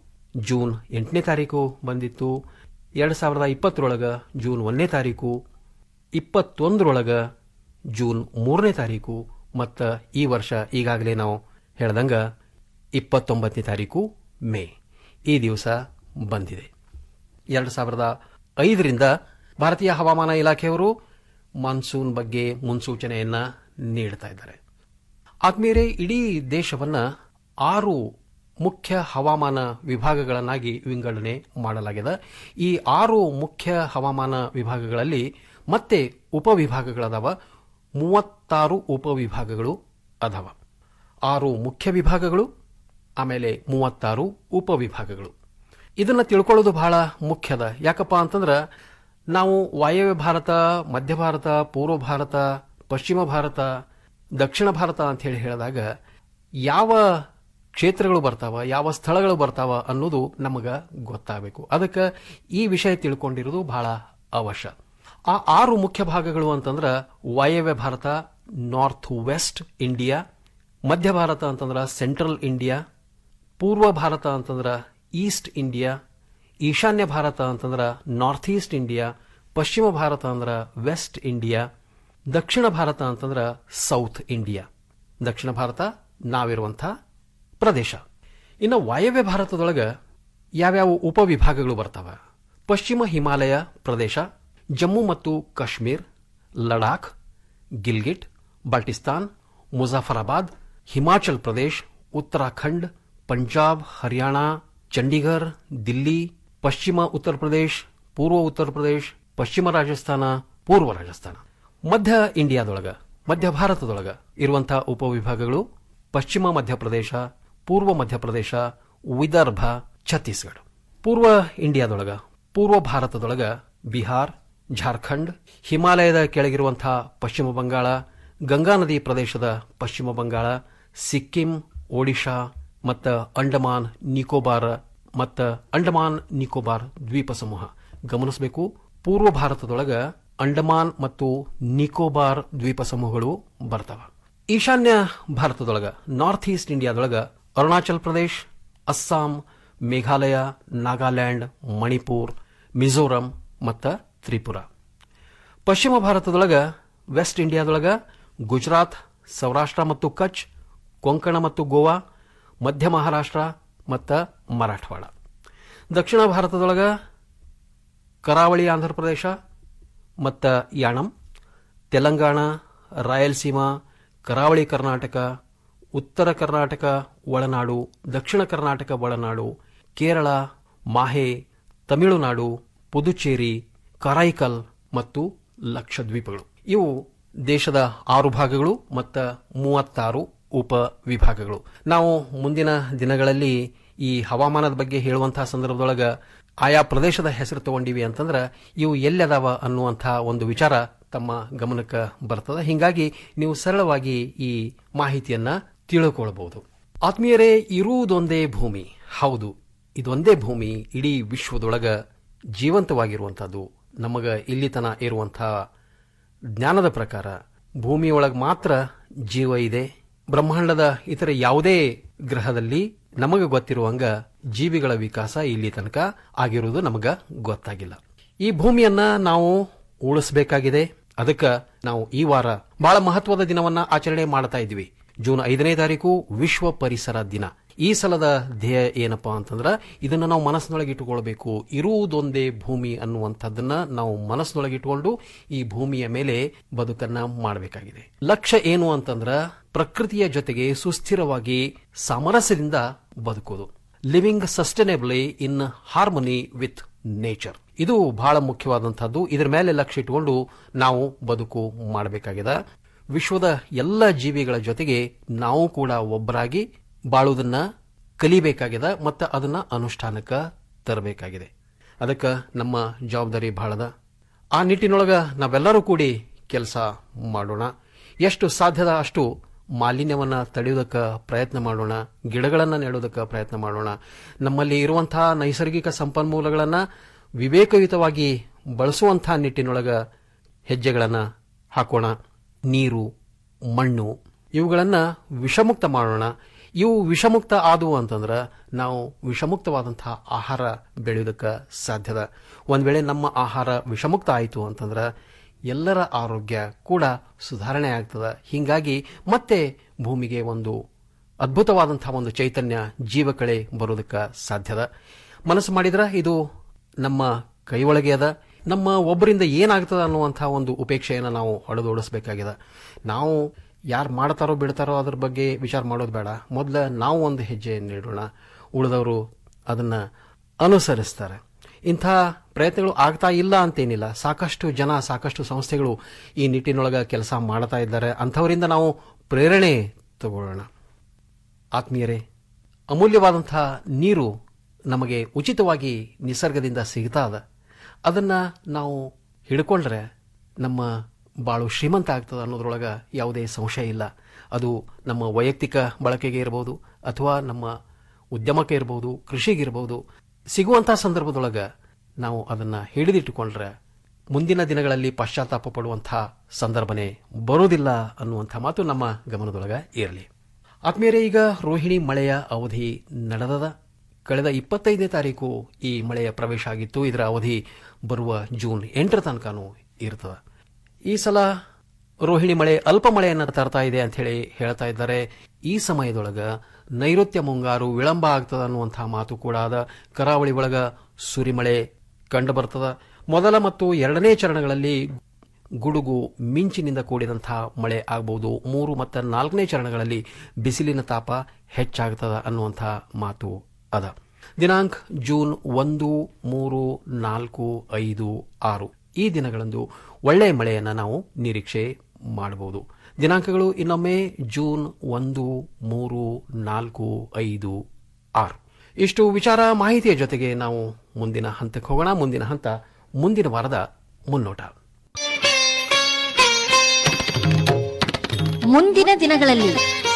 ಜೂನ್ ಎಂಟನೇ ತಾರೀಕು ಬಂದಿತ್ತು ಎರಡು ಸಾವಿರದ ಇಪ್ಪತ್ತರೊಳಗ ಜೂನ್ ಒಂದನೇ ತಾರೀಕು ಇಪ್ಪತ್ತೊಂದರೊಳಗ ಜೂನ್ ಮೂರನೇ ತಾರೀಕು ಮತ್ತು ಈ ವರ್ಷ ಈಗಾಗಲೇ ನಾವು ಹೇಳ್ದಂಗ ಇಪ್ಪತ್ತೊಂಬತ್ತನೇ ತಾರೀಕು ಮೇ ಈ ದಿವಸ ಬಂದಿದೆ ಎರಡು ಸಾವಿರದ ಐದರಿಂದ ಭಾರತೀಯ ಹವಾಮಾನ ಇಲಾಖೆಯವರು ಮಾನ್ಸೂನ್ ಬಗ್ಗೆ ಮುನ್ಸೂಚನೆಯನ್ನ ನೀಡ್ತಾ ಇದ್ದಾರೆ ಆದ್ಮೇಲೆ ಇಡೀ ದೇಶವನ್ನ ಆರು ಮುಖ್ಯ ಹವಾಮಾನ ವಿಭಾಗಗಳನ್ನಾಗಿ ವಿಂಗಡಣೆ ಮಾಡಲಾಗಿದೆ ಈ ಆರು ಮುಖ್ಯ ಹವಾಮಾನ ವಿಭಾಗಗಳಲ್ಲಿ ಮತ್ತೆ ಉಪವಿಭಾಗಗಳದಾವ ಮೂವತ್ತಾರು ಉಪವಿಭಾಗಗಳು ಅದಾವ ಆರು ಮುಖ್ಯ ವಿಭಾಗಗಳು ಆಮೇಲೆ ಮೂವತ್ತಾರು ಉಪವಿಭಾಗಗಳು ಇದನ್ನ ತಿಳ್ಕೊಳ್ಳೋದು ಬಹಳ ಮುಖ್ಯದ ಯಾಕಪ್ಪ ಅಂತಂದ್ರೆ ನಾವು ವಾಯವ್ಯ ಭಾರತ ಮಧ್ಯ ಭಾರತ ಪೂರ್ವ ಭಾರತ ಪಶ್ಚಿಮ ಭಾರತ ದಕ್ಷಿಣ ಭಾರತ ಅಂತ ಹೇಳಿ ಹೇಳಿದಾಗ ಯಾವ ಕ್ಷೇತ್ರಗಳು ಬರ್ತಾವ ಯಾವ ಸ್ಥಳಗಳು ಬರ್ತಾವ ಅನ್ನೋದು ನಮಗ ಗೊತ್ತಾಗಬೇಕು ಅದಕ್ಕೆ ಈ ವಿಷಯ ತಿಳ್ಕೊಂಡಿರೋದು ಬಹಳ ಅವಶ್ಯ ಆ ಆರು ಮುಖ್ಯ ಭಾಗಗಳು ಅಂತಂದ್ರೆ ವಾಯವ್ಯ ಭಾರತ ನಾರ್ತ್ ವೆಸ್ಟ್ ಇಂಡಿಯಾ ಮಧ್ಯ ಭಾರತ ಅಂತಂದ್ರೆ ಸೆಂಟ್ರಲ್ ಇಂಡಿಯಾ ಪೂರ್ವ ಭಾರತ ಅಂತಂದ್ರೆ ಈಸ್ಟ್ ಇಂಡಿಯಾ ಈಶಾನ್ಯ ಭಾರತ ಅಂತಂದ್ರೆ ನಾರ್ತ್ ಈಸ್ಟ್ ಇಂಡಿಯಾ ಪಶ್ಚಿಮ ಭಾರತ ಅಂದ್ರೆ ವೆಸ್ಟ್ ಇಂಡಿಯಾ ದಕ್ಷಿಣ ಭಾರತ ಅಂತಂದ್ರೆ ಸೌತ್ ಇಂಡಿಯಾ ದಕ್ಷಿಣ ಭಾರತ ನಾವಿರುವಂಥ ಪ್ರದೇಶ ಇನ್ನು ವಾಯವ್ಯ ಭಾರತದೊಳಗ ಯಾವ್ಯಾವ ಉಪವಿಭಾಗಗಳು ಬರ್ತಾವ ಪಶ್ಚಿಮ ಹಿಮಾಲಯ ಪ್ರದೇಶ ಜಮ್ಮು ಮತ್ತು ಕಾಶ್ಮೀರ್ ಲಡಾಖ್ ಗಿಲ್ಗಿಟ್ ಬಾಲ್ಟಿಸ್ತಾನ್ ಮುಜಾಫರಾಬಾದ್ ಹಿಮಾಚಲ್ ಪ್ರದೇಶ್ ಉತ್ತರಾಖಂಡ್ ಪಂಜಾಬ್ ಹರಿಯಾಣ ಚಂಡೀಗರ್ ದಿಲ್ಲಿ ಪಶ್ಚಿಮ ಉತ್ತರ ಪ್ರದೇಶ್ ಪೂರ್ವ ಉತ್ತರ ಪ್ರದೇಶ್ ಪಶ್ಚಿಮ ರಾಜಸ್ಥಾನ ಪೂರ್ವ ರಾಜಸ್ಥಾನ ಮಧ್ಯ ಇಂಡಿಯಾದೊಳಗ ಮಧ್ಯ ಭಾರತದೊಳಗ ಇರುವಂತಹ ಉಪವಿಭಾಗಗಳು ಪಶ್ಚಿಮ ಮಧ್ಯಪ್ರದೇಶ ಪೂರ್ವ ಮಧ್ಯಪ್ರದೇಶ ವಿದರ್ಭ ಛತ್ತೀಸ್ಗಢ ಪೂರ್ವ ಇಂಡಿಯಾದೊಳಗ ಪೂರ್ವ ಭಾರತದೊಳಗ ಬಿಹಾರ್ ಜಾರ್ಖಂಡ್ ಹಿಮಾಲಯದ ಕೆಳಗಿರುವಂತಹ ಪಶ್ಚಿಮ ಬಂಗಾಳ ಗಂಗಾ ನದಿ ಪ್ರದೇಶದ ಪಶ್ಚಿಮ ಬಂಗಾಳ ಸಿಕ್ಕಿಂ ಒಡಿಶಾ ಮತ್ತು ಅಂಡಮಾನ್ ನಿಕೋಬಾರ್ ಮತ್ತು ಅಂಡಮಾನ್ ನಿಕೋಬಾರ್ ದ್ವೀಪ ಸಮೂಹ ಗಮನಿಸಬೇಕು ಪೂರ್ವ ಭಾರತದೊಳಗ ಅಂಡಮಾನ್ ಮತ್ತು ನಿಕೋಬಾರ್ ದ್ವೀಪ ಸಮೂಹಗಳು ಬರ್ತಾವ ಈಶಾನ್ಯ ಭಾರತದೊಳಗ ನಾರ್ತ್ ಈಸ್ಟ್ ಇಂಡಿಯಾದೊಳಗ ಅರುಣಾಚಲ್ ಪ್ರದೇಶ್ ಅಸ್ಸಾಂ ಮೇಘಾಲಯ ನಾಗಾಲ್ಯಾಂಡ್ ಮಣಿಪುರ್ ಮಿಜೋರಂ ಮತ್ತು ತ್ರಿಪುರ ಪಶ್ಚಿಮ ಭಾರತದೊಳಗ ವೆಸ್ಟ್ ಇಂಡಿಯಾದೊಳಗ ಗುಜರಾತ್ ಸೌರಾಷ್ಟ್ರ ಮತ್ತು ಕಚ್ ಕೊಂಕಣ ಮತ್ತು ಗೋವಾ ಮಧ್ಯ ಮಹಾರಾಷ್ಟ್ರ ಮತ್ತು ಮರಾಠವಾಡ ದಕ್ಷಿಣ ಭಾರತದೊಳಗ ಕರಾವಳಿ ಆಂಧ್ರಪ್ರದೇಶ ಮತ್ತು ಯಾಣಂ ತೆಲಂಗಾಣ ರಾಯಲಸೀಮಾ ಕರಾವಳಿ ಕರ್ನಾಟಕ ಉತ್ತರ ಕರ್ನಾಟಕ ಒಳನಾಡು ದಕ್ಷಿಣ ಕರ್ನಾಟಕ ಒಳನಾಡು ಕೇರಳ ಮಾಹೆ ತಮಿಳುನಾಡು ಪುದುಚೇರಿ ಕರೈಕಲ್ ಮತ್ತು ಲಕ್ಷದ್ವೀಪಗಳು ಇವು ದೇಶದ ಆರು ಭಾಗಗಳು ಮತ್ತು ಮೂವತ್ತಾರು ಉಪ ವಿಭಾಗಗಳು ನಾವು ಮುಂದಿನ ದಿನಗಳಲ್ಲಿ ಈ ಹವಾಮಾನದ ಬಗ್ಗೆ ಹೇಳುವಂತಹ ಸಂದರ್ಭದೊಳಗ ಆಯಾ ಪ್ರದೇಶದ ಹೆಸರು ತಗೊಂಡಿವಿ ಅಂತಂದ್ರೆ ಇವು ಎಲ್ಲದಾವ ಅನ್ನುವಂತಹ ಒಂದು ವಿಚಾರ ತಮ್ಮ ಗಮನಕ್ಕೆ ಬರ್ತದೆ ಹಿಂಗಾಗಿ ನೀವು ಸರಳವಾಗಿ ಈ ಮಾಹಿತಿಯನ್ನ ತಿಳ್ಕೊಳ್ಬಹುದು ಆತ್ಮೀಯರೇ ಇರುವುದೊಂದೇ ಭೂಮಿ ಹೌದು ಇದೊಂದೇ ಭೂಮಿ ಇಡೀ ವಿಶ್ವದೊಳಗ ಜೀವಂತವಾಗಿರುವಂತಹದ್ದು ನಮಗ ಇಲ್ಲಿತನ ಇರುವಂತಹ ಜ್ಞಾನದ ಪ್ರಕಾರ ಭೂಮಿಯೊಳಗೆ ಮಾತ್ರ ಜೀವ ಇದೆ ಬ್ರಹ್ಮಾಂಡದ ಇತರ ಯಾವುದೇ ಗ್ರಹದಲ್ಲಿ ನಮಗೆ ಗೊತ್ತಿರುವಂಗ ಜೀವಿಗಳ ವಿಕಾಸ ಇಲ್ಲಿ ತನಕ ಆಗಿರುವುದು ನಮಗ ಗೊತ್ತಾಗಿಲ್ಲ ಈ ಭೂಮಿಯನ್ನ ನಾವು ಉಳಿಸಬೇಕಾಗಿದೆ ಅದಕ್ಕೆ ನಾವು ಈ ವಾರ ಬಹಳ ಮಹತ್ವದ ದಿನವನ್ನ ಆಚರಣೆ ಮಾಡ್ತಾ ಇದ್ವಿ ಜೂನ್ ಐದನೇ ತಾರೀಕು ವಿಶ್ವ ಪರಿಸರ ದಿನ ಈ ಸಲದ ಧ್ಯೇಯ ಏನಪ್ಪಾ ಅಂತಂದ್ರ ಇದನ್ನ ನಾವು ಮನಸ್ಸಿನೊಳಗೆ ಇಟ್ಟುಕೊಳ್ಬೇಕು ಇರುವುದೊಂದೇ ಭೂಮಿ ಅನ್ನುವಂಥದ್ದನ್ನ ನಾವು ಮನಸ್ಸಿನೊಳಗೆ ಇಟ್ಟುಕೊಂಡು ಈ ಭೂಮಿಯ ಮೇಲೆ ಬದುಕನ್ನ ಮಾಡಬೇಕಾಗಿದೆ ಲಕ್ಷ್ಯ ಏನು ಅಂತಂದ್ರ ಪ್ರಕೃತಿಯ ಜೊತೆಗೆ ಸುಸ್ಥಿರವಾಗಿ ಸಾಮರಸ್ಯದಿಂದ ಬದುಕೋದು living sustainably in harmony with nature ಇದು ಬಹಳ ಮುಖ್ಯವಾದಂತಹದ್ದು ಇದರ ಮೇಲೆ ಲಕ್ಷ್ಯ ಇಟ್ಟುಕೊಂಡು ನಾವು ಬದುಕು ಮಾಡಬೇಕಾಗಿದೆ ವಿಶ್ವದ ಎಲ್ಲ ಜೀವಿಗಳ ಜೊತೆಗೆ ನಾವು ಕೂಡ ಒಬ್ಬರಾಗಿ ಬಾಳುವುದನ್ನ ಕಲಿಬೇಕಾಗಿದೆ ಮತ್ತು ಅದನ್ನ ಅನುಷ್ಠಾನಕ್ಕೆ ತರಬೇಕಾಗಿದೆ ಅದಕ್ಕೆ ನಮ್ಮ ಜವಾಬ್ದಾರಿ ಬಹಳದ ಆ ನಿಟ್ಟಿನೊಳಗ ನಾವೆಲ್ಲರೂ ಕೂಡಿ ಕೆಲಸ ಮಾಡೋಣ ಎಷ್ಟು ಸಾಧ್ಯದ ಅಷ್ಟು ಮಾಲಿನ್ಯವನ್ನ ತಡೆಯುವುದಕ್ಕೆ ಪ್ರಯತ್ನ ಮಾಡೋಣ ಗಿಡಗಳನ್ನು ನೆಡೋದಕ್ಕೆ ಪ್ರಯತ್ನ ಮಾಡೋಣ ನಮ್ಮಲ್ಲಿ ಇರುವಂತಹ ನೈಸರ್ಗಿಕ ಸಂಪನ್ಮೂಲಗಳನ್ನ ವಿವೇಕಯುತವಾಗಿ ಬಳಸುವಂತಹ ನಿಟ್ಟಿನೊಳಗ ಹೆಜ್ಜೆಗಳನ್ನು ಹಾಕೋಣ ನೀರು ಮಣ್ಣು ಇವುಗಳನ್ನ ವಿಷಮುಕ್ತ ಮಾಡೋಣ ಇವು ವಿಷಮುಕ್ತ ಆದವು ಅಂತಂದ್ರೆ ನಾವು ವಿಷಮುಕ್ತವಾದಂತಹ ಆಹಾರ ಬೆಳೆಯೋದಕ್ಕೆ ಸಾಧ್ಯದ ಒಂದ್ ವೇಳೆ ನಮ್ಮ ಆಹಾರ ವಿಷಮುಕ್ತ ಆಯಿತು ಅಂತಂದ್ರೆ ಎಲ್ಲರ ಆರೋಗ್ಯ ಕೂಡ ಸುಧಾರಣೆ ಆಗ್ತದೆ ಹೀಗಾಗಿ ಮತ್ತೆ ಭೂಮಿಗೆ ಒಂದು ಅದ್ಭುತವಾದಂತಹ ಒಂದು ಚೈತನ್ಯ ಜೀವಕಳೆ ಬರೋದಕ್ಕೆ ಸಾಧ್ಯದ ಮನಸ್ಸು ಮಾಡಿದ್ರೆ ಇದು ನಮ್ಮ ಕೈ ಒಳಗೆ ಅದ ನಮ್ಮ ಒಬ್ಬರಿಂದ ಏನಾಗ್ತದ ಅನ್ನುವಂತಹ ಒಂದು ಉಪೇಕ್ಷೆಯನ್ನು ನಾವು ಹೊಡೆದೋಡಿಸಬೇಕಾಗಿದೆ ನಾವು ಯಾರು ಮಾಡ್ತಾರೋ ಬಿಡ್ತಾರೋ ಅದ್ರ ಬಗ್ಗೆ ವಿಚಾರ ಮಾಡೋದು ಬೇಡ ಮೊದಲ ನಾವು ಒಂದು ಹೆಜ್ಜೆ ನೀಡೋಣ ಉಳಿದವರು ಅದನ್ನ ಅನುಸರಿಸ್ತಾರೆ ಇಂಥ ಪ್ರಯತ್ನಗಳು ಆಗ್ತಾ ಇಲ್ಲ ಅಂತೇನಿಲ್ಲ ಸಾಕಷ್ಟು ಜನ ಸಾಕಷ್ಟು ಸಂಸ್ಥೆಗಳು ಈ ನಿಟ್ಟಿನೊಳಗೆ ಕೆಲಸ ಮಾಡ್ತಾ ಇದ್ದಾರೆ ಅಂಥವರಿಂದ ನಾವು ಪ್ರೇರಣೆ ತಗೊಳ್ಳೋಣ ಆತ್ಮೀಯರೇ ಅಮೂಲ್ಯವಾದಂತಹ ನೀರು ನಮಗೆ ಉಚಿತವಾಗಿ ನಿಸರ್ಗದಿಂದ ಸಿಗ್ತಾ ಅದ ಅದನ್ನ ನಾವು ಹಿಡ್ಕೊಂಡ್ರೆ ನಮ್ಮ ಬಾಳು ಶ್ರೀಮಂತ ಆಗ್ತದೆ ಅನ್ನೋದ್ರೊಳಗೆ ಯಾವುದೇ ಸಂಶಯ ಇಲ್ಲ ಅದು ನಮ್ಮ ವೈಯಕ್ತಿಕ ಬಳಕೆಗೆ ಇರಬಹುದು ಅಥವಾ ನಮ್ಮ ಉದ್ಯಮಕ್ಕೆ ಇರಬಹುದು ಕೃಷಿಗೆ ಇರಬಹುದು ಸಿಗುವಂತಹ ಸಂದರ್ಭದೊಳಗೆ ನಾವು ಅದನ್ನ ಹಿಡಿದಿಟ್ಟುಕೊಂಡ್ರೆ ಮುಂದಿನ ದಿನಗಳಲ್ಲಿ ಪಶ್ಚಾತ್ತಾಪ ಪಡುವಂತಹ ಸಂದರ್ಭನೇ ಬರೋದಿಲ್ಲ ಅನ್ನುವಂಥ ಮಾತು ನಮ್ಮ ಗಮನದೊಳಗೆ ಇರಲಿ ಆತ್ಮೀಯರೇ ಈಗ ರೋಹಿಣಿ ಮಳೆಯ ಅವಧಿ ನಡೆದದ ಕಳೆದ ಇಪ್ಪತ್ತೈದನೇ ತಾರೀಕು ಈ ಮಳೆಯ ಪ್ರವೇಶ ಆಗಿತ್ತು ಇದರ ಅವಧಿ ಬರುವ ಜೂನ್ ಎಂಟರ ತನಕನೂ ಇರ್ತದೆ ಈ ಸಲ ರೋಹಿಣಿ ಮಳೆ ಅಲ್ಪ ಮಳೆಯನ್ನು ತರ್ತಾ ಇದೆ ಅಂತ ಹೇಳಿ ಹೇಳ್ತಾ ಇದ್ದಾರೆ ಈ ಸಮಯದೊಳಗ ನೈಋತ್ಯ ಮುಂಗಾರು ವಿಳಂಬ ಆಗ್ತದ ಅನ್ನುವಂತಹ ಮಾತು ಕೂಡ ಅದ ಕರಾವಳಿ ಒಳಗ ಸುರಿಮಳೆ ಕಂಡು ಬರ್ತದ ಮೊದಲ ಮತ್ತು ಎರಡನೇ ಚರಣಗಳಲ್ಲಿ ಗುಡುಗು ಮಿಂಚಿನಿಂದ ಕೂಡಿದಂತಹ ಮಳೆ ಆಗಬಹುದು ಮೂರು ಮತ್ತು ನಾಲ್ಕನೇ ಚರಣಗಳಲ್ಲಿ ಬಿಸಿಲಿನ ತಾಪ ಹೆಚ್ಚಾಗ್ತದ ಅನ್ನುವಂತಹ ಮಾತು ಅದ ದಿನಾಂಕ ಜೂನ್ ಒಂದು ಮೂರು ನಾಲ್ಕು ಐದು ಆರು ಈ ದಿನಗಳಂದು ಒಳ್ಳೆಯ ಮಳೆಯನ್ನು ನಾವು ನಿರೀಕ್ಷೆ ಮಾಡಬಹುದು ದಿನಾಂಕಗಳು ಇನ್ನೊಮ್ಮೆ ಜೂನ್ ಒಂದು ಮೂರು ನಾಲ್ಕು ಐದು ಆರು ಇಷ್ಟು ವಿಚಾರ ಮಾಹಿತಿಯ ಜೊತೆಗೆ ನಾವು ಮುಂದಿನ ಹಂತಕ್ಕೆ ಹೋಗೋಣ ಮುಂದಿನ ಹಂತ ಮುಂದಿನ ವಾರದ ಮುನ್ನೋಟ ಮುಂದಿನ ದಿನಗಳಲ್ಲಿ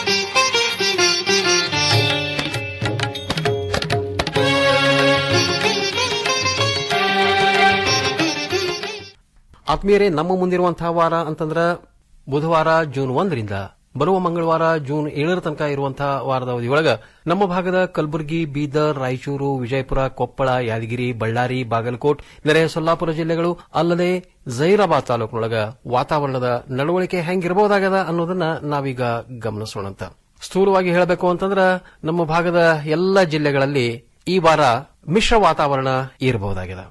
ಆತ್ಮೀಯರೇ ನಮ್ಮ ಮುಂದಿರುವಂತಹ ವಾರ ಅಂತಂದ್ರ ಬುಧವಾರ ಜೂನ್ ಒಂದರಿಂದ ಬರುವ ಮಂಗಳವಾರ ಜೂನ್ ಏಳರ ತನಕ ಇರುವಂತಹ ವಾರದ ಅವಧಿಯೊಳಗ ನಮ್ಮ ಭಾಗದ ಕಲಬುರಗಿ ಬೀದರ್ ರಾಯಚೂರು ವಿಜಯಪುರ ಕೊಪ್ಪಳ ಯಾದಗಿರಿ ಬಳ್ಳಾರಿ ಬಾಗಲಕೋಟ್ ನೆರೆಯ ಸೊಲ್ಲಾಪುರ ಜಿಲ್ಲೆಗಳು ಅಲ್ಲದೆ ಜೈರಾಬಾದ್ ತಾಲೂಕಿನೊಳಗ ವಾತಾವರಣದ ನಡವಳಿಕೆ ಹೆಂಗಿರಬಹುದಾಗದ ಅನ್ನೋದನ್ನ ನಾವೀಗ ಗಮನಿಸೋಣಂತ ಸ್ಥೂಲವಾಗಿ ಹೇಳಬೇಕು ಅಂತಂದ್ರ ನಮ್ಮ ಭಾಗದ ಎಲ್ಲ ಜಿಲ್ಲೆಗಳಲ್ಲಿ ಈ ವಾರ ಮಿಶ್ರ ವಾತಾವರಣ ಇರಬಹುದಾಗಿದೆ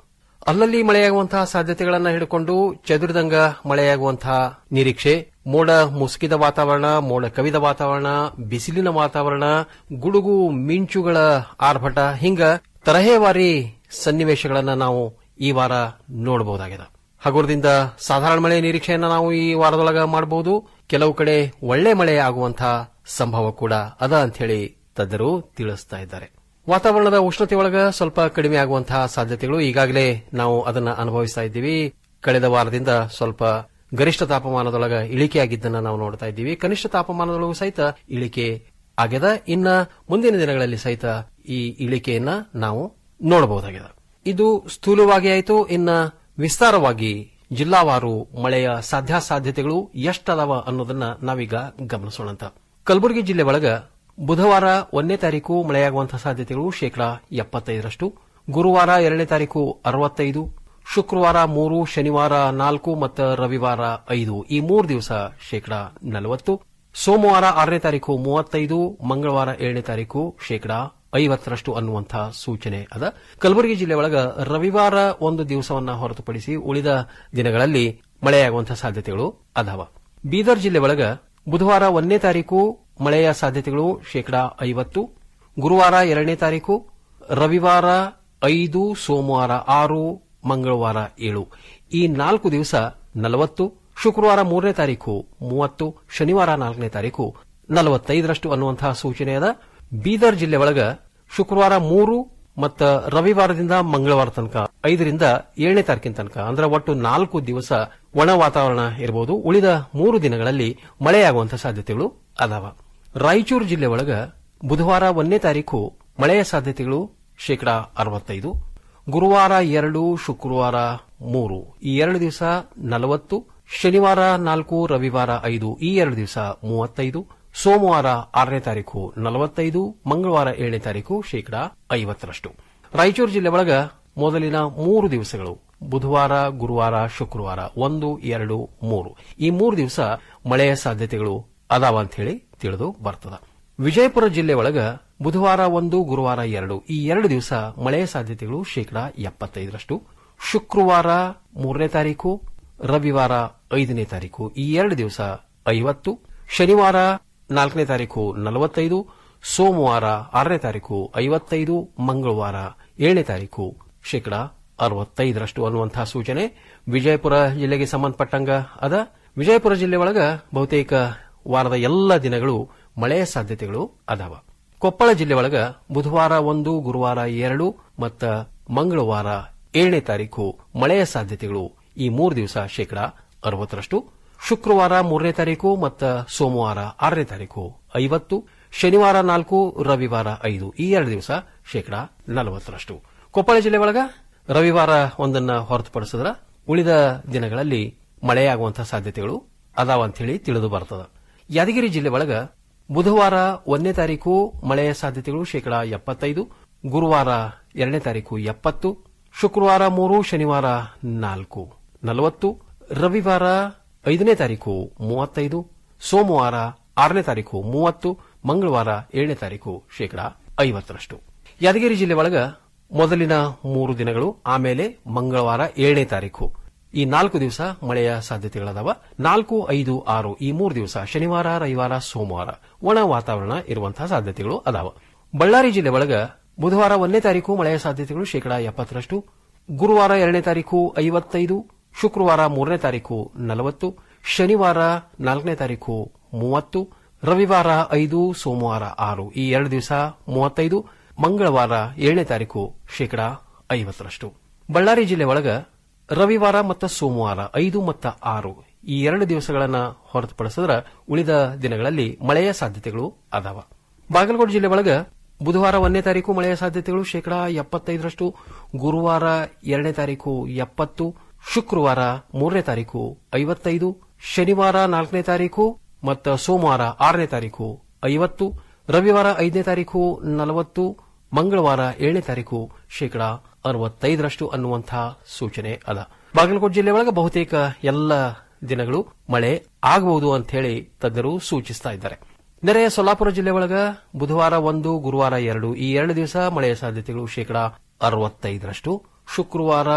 ಅಲ್ಲಲ್ಲಿ ಮಳೆಯಾಗುವಂತಹ ಸಾಧ್ಯತೆಗಳನ್ನ ಹಿಡಿಕೊಂಡು ಚದುರಿದಂಗ ಮಳೆಯಾಗುವಂತಹ ನಿರೀಕ್ಷೆ ಮೋಡ ಮುಸುಕಿದ ವಾತಾವರಣ ಮೋಡ ಕವಿದ ವಾತಾವರಣ ಬಿಸಿಲಿನ ವಾತಾವರಣ ಗುಡುಗು ಮಿಂಚುಗಳ ಆರ್ಭಟ ಹಿಂಗ ತರಹೇವಾರಿ ಸನ್ನಿವೇಶಗಳನ್ನ ನಾವು ಈ ವಾರ ನೋಡಬಹುದಾಗಿದೆ ಹಗುರದಿಂದ ಸಾಧಾರಣ ಮಳೆ ನಿರೀಕ್ಷೆಯನ್ನ ನಾವು ಈ ವಾರದೊಳಗ ಮಾಡಬಹುದು ಕೆಲವು ಕಡೆ ಒಳ್ಳೆ ಮಳೆ ಆಗುವಂತಹ ಸಂಭವ ಕೂಡ ಅದ ಅಂತ ಹೇಳಿ ತಜ್ಞರು ತಿಳಿಸ್ತಾ ಇದ್ದಾರೆ ವಾತಾವರಣದ ಉಷ್ಣತೆ ಒಳಗ ಸ್ವಲ್ಪ ಕಡಿಮೆ ಆಗುವಂತಹ ಸಾಧ್ಯತೆಗಳು ಈಗಾಗಲೇ ನಾವು ಅದನ್ನ ಅನುಭವಿಸ್ತಾ ಇದ್ದೀವಿ ಕಳೆದ ವಾರದಿಂದ ಸ್ವಲ್ಪ ಗರಿಷ್ಠ ತಾಪಮಾನದೊಳಗ ಇಳಿಕೆಯಾಗಿದ್ದನ್ನ ನಾವು ನೋಡ್ತಾ ಇದ್ದೀವಿ ಕನಿಷ್ಠ ತಾಪಮಾನದೊಳಗೂ ಸಹಿತ ಇಳಿಕೆ ಆಗ್ಯದ ಇನ್ನ ಮುಂದಿನ ದಿನಗಳಲ್ಲಿ ಸಹಿತ ಈ ಇಳಿಕೆಯನ್ನ ನಾವು ನೋಡಬಹುದಾಗಿದೆ ಇದು ಸ್ಥೂಲವಾಗಿ ಆಯಿತು ಇನ್ನ ವಿಸ್ತಾರವಾಗಿ ಜಿಲ್ಲಾವಾರು ಮಳೆಯ ಸಾಧ್ಯಾಸಾಧ್ಯತೆಗಳು ಎಷ್ಟದಾವ ಅನ್ನೋದನ್ನ ನಾವೀಗ ಗಮನಿಸೋಣಂತ ಕಲಬುರಗಿ ಜಿಲ್ಲೆ ಒಳಗ ಬುಧವಾರ ಒಂದನೇ ತಾರೀಕು ಮಳೆಯಾಗುವಂತಹ ಸಾಧ್ಯತೆಗಳು ಶೇಕಡಾ ಎಪ್ಪತ್ತೈದರಷ್ಟು ಗುರುವಾರ ಎರಡನೇ ತಾರೀಕು ಅರವತ್ತೈದು ಶುಕ್ರವಾರ ಮೂರು ಶನಿವಾರ ನಾಲ್ಕು ಮತ್ತು ರವಿವಾರ ಐದು ಈ ಮೂರು ದಿವಸ ಶೇಕಡಾ ನಲವತ್ತು ಸೋಮವಾರ ಆರನೇ ತಾರೀಕು ಮೂವತ್ತೈದು ಮಂಗಳವಾರ ಏಳನೇ ತಾರೀಕು ಶೇಕಡಾ ಐವತ್ತರಷ್ಟು ಅನ್ನುವಂತಹ ಸೂಚನೆ ಅದ ಕಲಬುರಗಿ ಜಿಲ್ಲೆ ಒಳಗ ರವಿವಾರ ಒಂದು ದಿವಸವನ್ನ ಹೊರತುಪಡಿಸಿ ಉಳಿದ ದಿನಗಳಲ್ಲಿ ಮಳೆಯಾಗುವಂತಹ ಸಾಧ್ಯತೆಗಳು ಅದಾವ ಬೀದರ್ ಜಿಲ್ಲೆ ಒಳಗ ಬುಧವಾರ ಒಂದನೇ ತಾರೀಕು ಮಳೆಯ ಸಾಧ್ಯತೆಗಳು ಶೇಕಡಾ ಐವತ್ತು ಗುರುವಾರ ಎರಡನೇ ತಾರೀಕು ರವಿವಾರ ಐದು ಸೋಮವಾರ ಆರು ಮಂಗಳವಾರ ಏಳು ಈ ನಾಲ್ಕು ದಿವಸ ನಲವತ್ತು ಶುಕ್ರವಾರ ಮೂರನೇ ತಾರೀಕು ಮೂವತ್ತು ಶನಿವಾರ ನಾಲ್ಕನೇ ತಾರೀಕು ನಲವತ್ತೈದರಷ್ಟು ಅನ್ನುವಂತಹ ಸೂಚನೆ ಅದ ಬೀದರ್ ಜಿಲ್ಲೆ ಒಳಗ ಶುಕ್ರವಾರ ಮೂರು ಮತ್ತು ರವಿವಾರದಿಂದ ಮಂಗಳವಾರ ತನಕ ಐದರಿಂದ ಏಳನೇ ತಾರೀಕಿನ ತನಕ ಅಂದ್ರೆ ಒಟ್ಟು ನಾಲ್ಕು ದಿವಸ ಒಣ ವಾತಾವರಣ ಇರಬಹುದು ಉಳಿದ ಮೂರು ದಿನಗಳಲ್ಲಿ ಮಳೆಯಾಗುವಂತಹ ಸಾಧ್ಯತೆಗಳು ಅದಾವ ರಾಯಚೂರು ಜಿಲ್ಲೆ ಒಳಗ ಬುಧವಾರ ಒಂದನೇ ತಾರೀಕು ಮಳೆಯ ಸಾಧ್ಯತೆಗಳು ಶೇಕಡಾ ಅರವತ್ತೈದು ಗುರುವಾರ ಎರಡು ಶುಕ್ರವಾರ ಮೂರು ಈ ಎರಡು ದಿವಸ ನಲವತ್ತು ಶನಿವಾರ ನಾಲ್ಕು ರವಿವಾರ ಐದು ಈ ಎರಡು ದಿವಸ ಮೂವತ್ತೈದು ಸೋಮವಾರ ಆರನೇ ತಾರೀಕು ನಲವತ್ತೈದು ಮಂಗಳವಾರ ಏಳನೇ ತಾರೀಕು ಶೇಕಡಾ ಐವತ್ತರಷ್ಟು ರಾಯಚೂರು ಜಿಲ್ಲೆ ಒಳಗ ಮೊದಲಿನ ಮೂರು ದಿವಸಗಳು ಬುಧವಾರ ಗುರುವಾರ ಶುಕ್ರವಾರ ಒಂದು ಎರಡು ಮೂರು ಈ ಮೂರು ದಿವಸ ಮಳೆಯ ಸಾಧ್ಯತೆಗಳು ಅದಾವ ಅಂತ ಹೇಳಿ ತಿಳಿದು ಬರ್ತದ ವಿಜಯಪುರ ಜಿಲ್ಲೆ ಒಳಗ ಬುಧವಾರ ಒಂದು ಗುರುವಾರ ಎರಡು ಈ ಎರಡು ದಿವಸ ಮಳೆಯ ಸಾಧ್ಯತೆಗಳು ಶೇಕಡಾ ಎಪ್ಪತ್ತೈದರಷ್ಟು ಶುಕ್ರವಾರ ಮೂರನೇ ತಾರೀಕು ರವಿವಾರ ಐದನೇ ತಾರೀಕು ಈ ಎರಡು ದಿವಸ ಐವತ್ತು ಶನಿವಾರ ನಾಲ್ಕನೇ ತಾರೀಕು ನಲವತ್ತೈದು ಸೋಮವಾರ ಆರನೇ ತಾರೀಕು ಐವತ್ತೈದು ಮಂಗಳವಾರ ಏಳನೇ ತಾರೀಕು ಶೇಕಡಾ ಅರವತ್ತೈದರಷ್ಟು ಅನ್ನುವಂತಹ ಸೂಚನೆ ವಿಜಯಪುರ ಜಿಲ್ಲೆಗೆ ಸಂಬಂಧಪಟ್ಟಂಗ ಅದ ವಿಜಯಪುರ ಜಿಲ್ಲೆ ಒಳಗ ಬಹುತೇಕ ವಾರದ ಎಲ್ಲ ದಿನಗಳು ಮಳೆಯ ಸಾಧ್ಯತೆಗಳು ಅದಾವ ಕೊಪ್ಪಳ ಜಿಲ್ಲೆ ಒಳಗ ಬುಧವಾರ ಒಂದು ಗುರುವಾರ ಎರಡು ಮತ್ತು ಮಂಗಳವಾರ ಏಳನೇ ತಾರೀಕು ಮಳೆಯ ಸಾಧ್ಯತೆಗಳು ಈ ಮೂರು ದಿವಸ ಶೇಕಡಾ ಅರವತ್ತರಷ್ಟು ಶುಕ್ರವಾರ ಮೂರನೇ ತಾರೀಕು ಮತ್ತು ಸೋಮವಾರ ಆರನೇ ತಾರೀಕು ಐವತ್ತು ಶನಿವಾರ ನಾಲ್ಕು ರವಿವಾರ ಐದು ಈ ಎರಡು ದಿವಸ ಶೇಕಡಾ ನಲವತ್ತರಷ್ಟು ಕೊಪ್ಪಳ ಜಿಲ್ಲೆ ಒಳಗ ರವಿವಾರ ಒಂದನ್ನ ಹೊರತುಪಡಿಸಿದ್ರ ಉಳಿದ ದಿನಗಳಲ್ಲಿ ಮಳೆಯಾಗುವಂತಹ ಸಾಧ್ಯತೆಗಳು ಅದಾವ ಅಂತ ಹೇಳಿ ತಿಳಿದು ಬರ್ತದ ಯಾದಗಿರಿ ಜಿಲ್ಲೆ ಒಳಗ ಬುಧವಾರ ಒಂದನೇ ತಾರೀಕು ಮಳೆಯ ಸಾಧ್ಯತೆಗಳು ಶೇಕಡಾ ಎಪ್ಪತ್ತೈದು ಗುರುವಾರ ಎರಡನೇ ತಾರೀಕು ಎಪ್ಪತ್ತು ಶುಕ್ರವಾರ ಮೂರು ಶನಿವಾರ ನಾಲ್ಕು ನಲವತ್ತು ರವಿವಾರ ಐದನೇ ತಾರೀಕು ಮೂವತ್ತೈದು ಸೋಮವಾರ ಆರನೇ ತಾರೀಕು ಮೂವತ್ತು ಮಂಗಳವಾರ ಏಳನೇ ತಾರೀಕು ಶೇಕಡಾ ಐವತ್ತರಷ್ಟು ಯಾದಗಿರಿ ಜಿಲ್ಲೆ ಒಳಗ ಮೊದಲಿನ ಮೂರು ದಿನಗಳು ಆಮೇಲೆ ಮಂಗಳವಾರ ಏಳನೇ ತಾರೀಕು ಈ ನಾಲ್ಕು ದಿವಸ ಮಳೆಯ ಸಾಧ್ಯತೆಗಳದಾವ ನಾಲ್ಕು ಐದು ಆರು ಈ ಮೂರು ದಿವಸ ಶನಿವಾರ ರವಿವಾರ ಸೋಮವಾರ ಒಣ ವಾತಾವರಣ ಇರುವಂತಹ ಸಾಧ್ಯತೆಗಳು ಅದಾವ ಬಳ್ಳಾರಿ ಜಿಲ್ಲೆ ಒಳಗ ಬುಧವಾರ ಒಂದನೇ ತಾರೀಕು ಮಳೆಯ ಸಾಧ್ಯತೆಗಳು ಶೇಕಡಾ ಎಪ್ಪತ್ತರಷ್ಟು ಗುರುವಾರ ಎರಡನೇ ತಾರೀಕು ಐವತ್ತೈದು ಶುಕ್ರವಾರ ಮೂರನೇ ತಾರೀಕು ನಲವತ್ತು ಶನಿವಾರ ನಾಲ್ಕನೇ ತಾರೀಕು ಮೂವತ್ತು ರವಿವಾರ ಐದು ಸೋಮವಾರ ಆರು ಈ ಎರಡು ದಿವಸ ಮೂವತ್ತೈದು ಮಂಗಳವಾರ ಏಳನೇ ತಾರೀಕು ಶೇಕಡಾ ಐವತ್ತರಷ್ಟು ಬಳ್ಳಾರಿ ಜಿಲ್ಲೆ ಒಳಗ ರವಿವಾರ ಮತ್ತು ಸೋಮವಾರ ಐದು ಮತ್ತು ಆರು ಈ ಎರಡು ದಿವಸಗಳನ್ನ ಹೊರತುಪಡಿಸಿದ್ರ ಉಳಿದ ದಿನಗಳಲ್ಲಿ ಮಳೆಯ ಸಾಧ್ಯತೆಗಳು ಅದಾವ ಬಾಗಲಕೋಟೆ ಜಿಲ್ಲೆ ಒಳಗ ಬುಧವಾರ ಒಂದನೇ ತಾರೀಕು ಮಳೆಯ ಸಾಧ್ಯತೆಗಳು ಶೇಕಡಾ ಎಪ್ಪತ್ತೈದರಷ್ಟು ಗುರುವಾರ ಎರಡನೇ ತಾರೀಕು ಎಪ್ಪತ್ತು ಶುಕ್ರವಾರ ಮೂರನೇ ತಾರೀಕು ಐವತ್ತೈದು ಶನಿವಾರ ನಾಲ್ಕನೇ ತಾರೀಕು ಮತ್ತು ಸೋಮವಾರ ಆರನೇ ತಾರೀಕು ಐವತ್ತು ರವಿವಾರ ಐದನೇ ತಾರೀಕು ನಲವತ್ತು ಮಂಗಳವಾರ ಏಳನೇ ತಾರೀಕು ಶೇಕಡಾ ಅರವತ್ತೈದರಷ್ಟು ಅನ್ನುವಂತಹ ಸೂಚನೆ ಅದ ಬಾಗಲಕೋಟೆ ಜಿಲ್ಲೆ ಒಳಗೆ ಬಹುತೇಕ ಎಲ್ಲ ದಿನಗಳು ಮಳೆ ಆಗಬಹುದು ಅಂತ ಹೇಳಿ ತಜ್ಞರು ಸೂಚಿಸ್ತಾ ಇದ್ದಾರೆ ನೆರೆಯ ಸೊಲ್ಲಾಪುರ ಜಿಲ್ಲೆ ಒಳಗ ಬುಧವಾರ ಒಂದು ಗುರುವಾರ ಎರಡು ಈ ಎರಡು ದಿವಸ ಮಳೆಯ ಸಾಧ್ಯತೆಗಳು ಶೇಕಡಾ ಅರವತ್ತೈದರಷ್ಟು ಶುಕ್ರವಾರ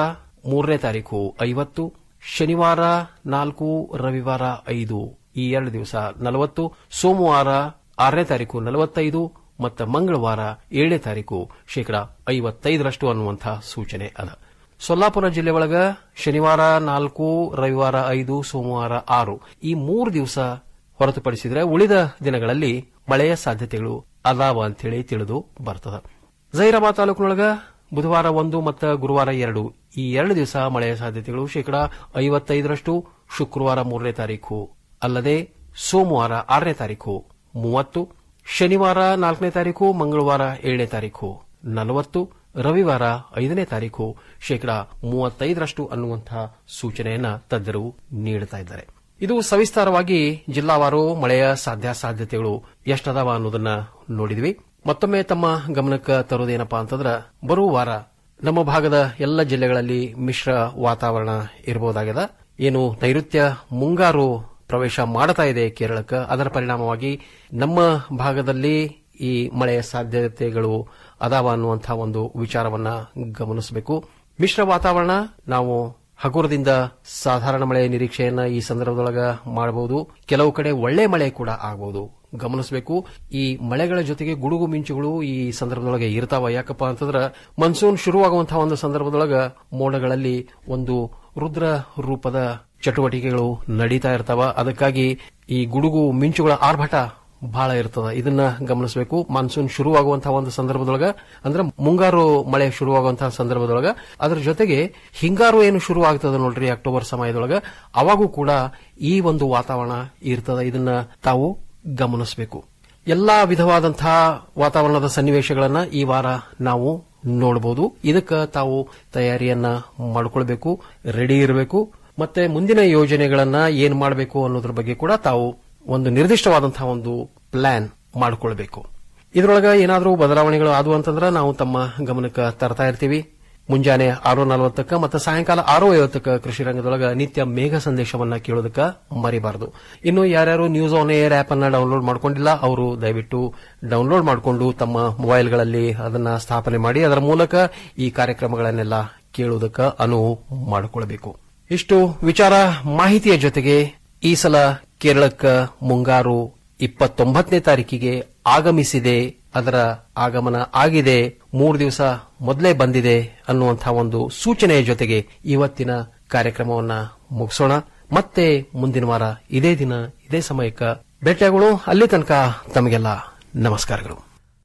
ಮೂರನೇ ತಾರೀಕು ಐವತ್ತು ಶನಿವಾರ ನಾಲ್ಕು ರವಿವಾರ ಐದು ಈ ಎರಡು ದಿವಸ ನಲವತ್ತು ಸೋಮವಾರ ಆರನೇ ತಾರೀಕು ನಲವತ್ತೈದು ಮತ್ತು ಮಂಗಳವಾರ ಏಳನೇ ತಾರೀಕು ಶೇಕಡಾ ಐವತ್ತೈದರಷ್ಟು ಅನ್ನುವಂಥ ಸೂಚನೆ ಅದ ಸೊಲ್ಲಾಪುರ ಜಿಲ್ಲೆ ಒಳಗ ಶನಿವಾರ ನಾಲ್ಕು ರವಿವಾರ ಐದು ಸೋಮವಾರ ಆರು ಈ ಮೂರು ದಿವಸ ಹೊರತುಪಡಿಸಿದರೆ ಉಳಿದ ದಿನಗಳಲ್ಲಿ ಮಳೆಯ ಸಾಧ್ಯತೆಗಳು ಅದಾವ ಅಂತೇಳಿ ತಿಳಿದು ಬರ್ತದ ಜೈರಾಬಾದ್ ತಾಲೂಕಿನೊಳಗ ಬುಧವಾರ ಒಂದು ಮತ್ತು ಗುರುವಾರ ಎರಡು ಈ ಎರಡು ದಿವಸ ಮಳೆಯ ಸಾಧ್ಯತೆಗಳು ಶೇಕಡಾ ಐವತ್ತೈದರಷ್ಟು ಶುಕ್ರವಾರ ಮೂರನೇ ತಾರೀಕು ಅಲ್ಲದೆ ಸೋಮವಾರ ಆರನೇ ತಾರೀಕು ಮೂವತ್ತು ಶನಿವಾರ ನಾಲ್ಕನೇ ತಾರೀಕು ಮಂಗಳವಾರ ಏಳನೇ ತಾರೀಕು ನಲವತ್ತು ರವಿವಾರ ಐದನೇ ತಾರೀಕು ಶೇಕಡಾ ಮೂವತ್ತೈದರಷ್ಟು ಅನ್ನುವಂತಹ ಸೂಚನೆಯನ್ನ ತಜ್ಞರು ನೀಡುತ್ತಾ ಇದ್ದಾರೆ ಇದು ಸವಿಸ್ತಾರವಾಗಿ ಜಿಲ್ಲಾವಾರು ಮಳೆಯ ಸಾಧ್ಯಾಸಾಧ್ಯತೆಗಳು ಎಷ್ಟದಾವ ಅನ್ನೋದನ್ನ ನೋಡಿದ್ವಿ ಮತ್ತೊಮ್ಮೆ ತಮ್ಮ ಗಮನಕ್ಕೆ ತರೋದೇನಪ್ಪಾ ಅಂತಂದ್ರ ಬರುವ ವಾರ ನಮ್ಮ ಭಾಗದ ಎಲ್ಲ ಜಿಲ್ಲೆಗಳಲ್ಲಿ ಮಿಶ್ರ ವಾತಾವರಣ ಇರಬಹುದಾಗಿದೆ ಏನು ನೈಋತ್ಯ ಮುಂಗಾರು ಪ್ರವೇಶ ಮಾಡ್ತಾ ಇದೆ ಕೇರಳಕ್ಕೆ ಅದರ ಪರಿಣಾಮವಾಗಿ ನಮ್ಮ ಭಾಗದಲ್ಲಿ ಈ ಮಳೆಯ ಸಾಧ್ಯತೆಗಳು ಅದಾವ ಅನ್ನುವಂತಹ ಒಂದು ವಿಚಾರವನ್ನ ಗಮನಿಸಬೇಕು ಮಿಶ್ರ ವಾತಾವರಣ ನಾವು ಹಗುರದಿಂದ ಸಾಧಾರಣ ಮಳೆಯ ನಿರೀಕ್ಷೆಯನ್ನ ಈ ಸಂದರ್ಭದೊಳಗ ಮಾಡಬಹುದು ಕೆಲವು ಕಡೆ ಒಳ್ಳೆ ಮಳೆ ಕೂಡ ಆಗಬಹುದು ಗಮನಿಸಬೇಕು ಈ ಮಳೆಗಳ ಜೊತೆಗೆ ಗುಡುಗು ಮಿಂಚುಗಳು ಈ ಸಂದರ್ಭದೊಳಗೆ ಇರ್ತಾವ ಯಾಕಪ್ಪ ಅಂತಂದ್ರ ಮನ್ಸೂನ್ ಶುರುವಾಗುವಂತಹ ಒಂದು ಸಂದರ್ಭದೊಳಗ ಮೋಡಗಳಲ್ಲಿ ಒಂದು ರುದ್ರ ರೂಪದ ಚಟುವಟಿಕೆಗಳು ನಡೀತಾ ಇರ್ತಾವ ಅದಕ್ಕಾಗಿ ಈ ಗುಡುಗು ಮಿಂಚುಗಳ ಆರ್ಭಟ ಬಹಳ ಇರ್ತದ ಇದನ್ನ ಗಮನಿಸಬೇಕು ಮಾನ್ಸೂನ್ ಶುರುವಾಗುವಂತಹ ಒಂದು ಸಂದರ್ಭದೊಳಗ ಅಂದ್ರೆ ಮುಂಗಾರು ಮಳೆ ಶುರುವಾಗುವಂತಹ ಸಂದರ್ಭದೊಳಗ ಅದರ ಜೊತೆಗೆ ಹಿಂಗಾರು ಏನು ಶುರು ಆಗ್ತದ ನೋಡ್ರಿ ಅಕ್ಟೋಬರ್ ಸಮಯದೊಳಗ ಅವಾಗೂ ಕೂಡ ಈ ಒಂದು ವಾತಾವರಣ ಇರ್ತದ ಇದನ್ನ ತಾವು ಗಮನಿಸಬೇಕು ಎಲ್ಲಾ ವಿಧವಾದಂತಹ ವಾತಾವರಣದ ಸನ್ನಿವೇಶಗಳನ್ನ ಈ ವಾರ ನಾವು ನೋಡಬಹುದು ಇದಕ್ಕೆ ತಾವು ತಯಾರಿಯನ್ನ ಮಾಡಿಕೊಳ್ಬೇಕು ರೆಡಿ ಇರಬೇಕು ಮತ್ತೆ ಮುಂದಿನ ಯೋಜನೆಗಳನ್ನ ಏನ್ ಮಾಡಬೇಕು ಅನ್ನೋದ್ರ ಬಗ್ಗೆ ಕೂಡ ತಾವು ಒಂದು ನಿರ್ದಿಷ್ಟವಾದಂತಹ ಒಂದು ಪ್ಲಾನ್ ಮಾಡಿಕೊಳ್ಬೇಕು ಇದರೊಳಗ ಏನಾದರೂ ಬದಲಾವಣೆಗಳು ಆದವು ಅಂತಂದ್ರೆ ನಾವು ತಮ್ಮ ಗಮನಕ್ಕೆ ತರ್ತಾ ಇರ್ತೀವಿ ಮುಂಜಾನೆ ಆರು ನಲವತ್ತಕ್ಕ ಮತ್ತು ಸಾಯಂಕಾಲ ಆರು ಐವತ್ತಕ್ಕ ಕೃಷಿ ರಂಗದೊಳಗ ನಿತ್ಯ ಮೇಘ ಸಂದೇಶವನ್ನ ಕೇಳೋದಕ್ಕ ಮರಿಬಾರದು ಇನ್ನು ಯಾರ್ಯಾರು ನ್ಯೂಸ್ ಆನ್ ಏರ್ ಆಪ್ ಅನ್ನ ಡೌನ್ಲೋಡ್ ಮಾಡ್ಕೊಂಡಿಲ್ಲ ಅವರು ದಯವಿಟ್ಟು ಡೌನ್ಲೋಡ್ ಮಾಡಿಕೊಂಡು ತಮ್ಮ ಮೊಬೈಲ್ಗಳಲ್ಲಿ ಅದನ್ನ ಸ್ಥಾಪನೆ ಮಾಡಿ ಅದರ ಮೂಲಕ ಈ ಕಾರ್ಯಕ್ರಮಗಳನ್ನೆಲ್ಲ ಕೇಳುವುದಕ್ಕ ಅನುವು ಮಾಡಿಕೊಳ್ಳಬೇಕು ಇಷ್ಟು ವಿಚಾರ ಮಾಹಿತಿಯ ಜೊತೆಗೆ ಈ ಸಲ ಕೇರಳಕ್ಕ ಮುಂಗಾರು ಇಪ್ಪತ್ತೊಂಬತ್ತನೇ ತಾರೀಕಿಗೆ ಆಗಮಿಸಿದೆ ಅದರ ಆಗಮನ ಆಗಿದೆ ಮೂರು ದಿವಸ ಮೊದಲೇ ಬಂದಿದೆ ಅನ್ನುವಂತಹ ಒಂದು ಸೂಚನೆಯ ಜೊತೆಗೆ ಇವತ್ತಿನ ಕಾರ್ಯಕ್ರಮವನ್ನ ಮುಗಿಸೋಣ ಮತ್ತೆ ಮುಂದಿನ ವಾರ ಇದೇ ದಿನ ಇದೇ ಸಮಯಕ್ಕೆ ಭೇಟಿಯಾಗೋಣ ಅಲ್ಲಿ ತನಕ ತಮಗೆಲ್ಲ ನಮಸ್ಕಾರಗಳು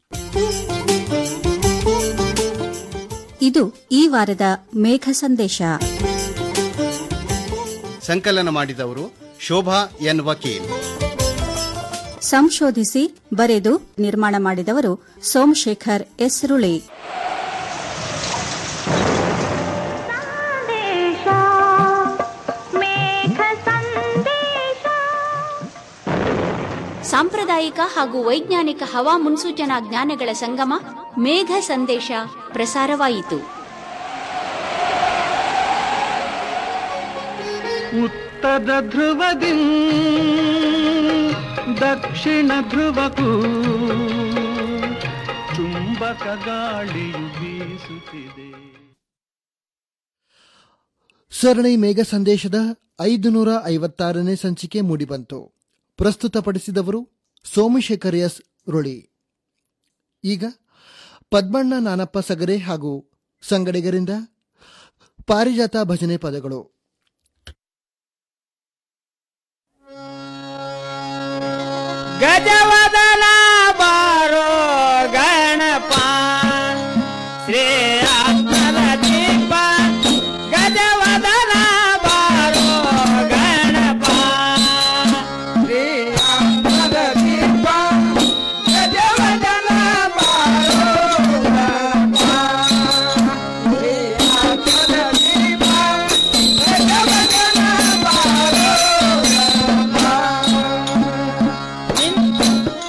ಇದು ಈ ವಾರದ ಮೇಘ ಸಂದೇಶ ಸಂಕಲನ ಮಾಡಿದವರು ಶೋಭಾ ಎನ್ ವಕೀಲ್ ಸಂಶೋಧಿಸಿ ಬರೆದು ನಿರ್ಮಾಣ ಮಾಡಿದವರು ಸೋಮಶೇಖರ್ ಎಸ್ರುಳಿ ಸಂದೇಶ ಮೇಘ ಸಂದೇಶ ಸಾಂಪ್ರದಾಯಿಕ ಹಾಗೂ ವೈಜ್ಞಾನಿಕ ಹವಾ ಮುನ್ಸೂಚನಾ ಜ್ಞಾನಗಳ ಸಂಗಮ ಮೇಘ ಸಂದೇಶ ಪ್ರಸಾರವಾಯಿತು ಉತ್ತರ ಧ್ರುವದಿ ದಕ್ಷಿಣ ಧ್ರುವಕ್ಕೂ ಚುಂಬಕ ಗಾಳಿಯು ಬೀಸುತ್ತಿದೆ ಸರಣಿ ಮೇಘ ಸಂದೇಶದ ಐದುನೂರ ಐವತ್ತಾರನೇ ಸಂಚಿಕೆ ಮೂಡಿಬಂತು ಪ್ರಸ್ತುತಪಡಿಸಿದವರು ಸೋಮಶೇಖರ್ ಎಸ್ ರುಳಿ ಈಗ ಪದ್ಮಣ್ಣ ನಾನಪ್ಪ ಸಗರೆ ಹಾಗೂ ಸಂಗಡಿಗರಿಂದ ಪಾರಿಜಾತ ಭಜನೆ ಪದಗಳು ಗಜವದನ ಬಾರೋ ಗಣಪ ಶ್ರೀರಾಮನ ದೀಪ ಗಜವದನ ಬಾರೋ ಗಣಪ ಶ್ರೀರಾಮನ ದೀಪ ಗಜವದನ ಬಾರೋ ಗಣಪ ಶ್ರೀರಾಮನ ದೀಪ ಗಜವದನ ಬಾರೋ ಗಣಪ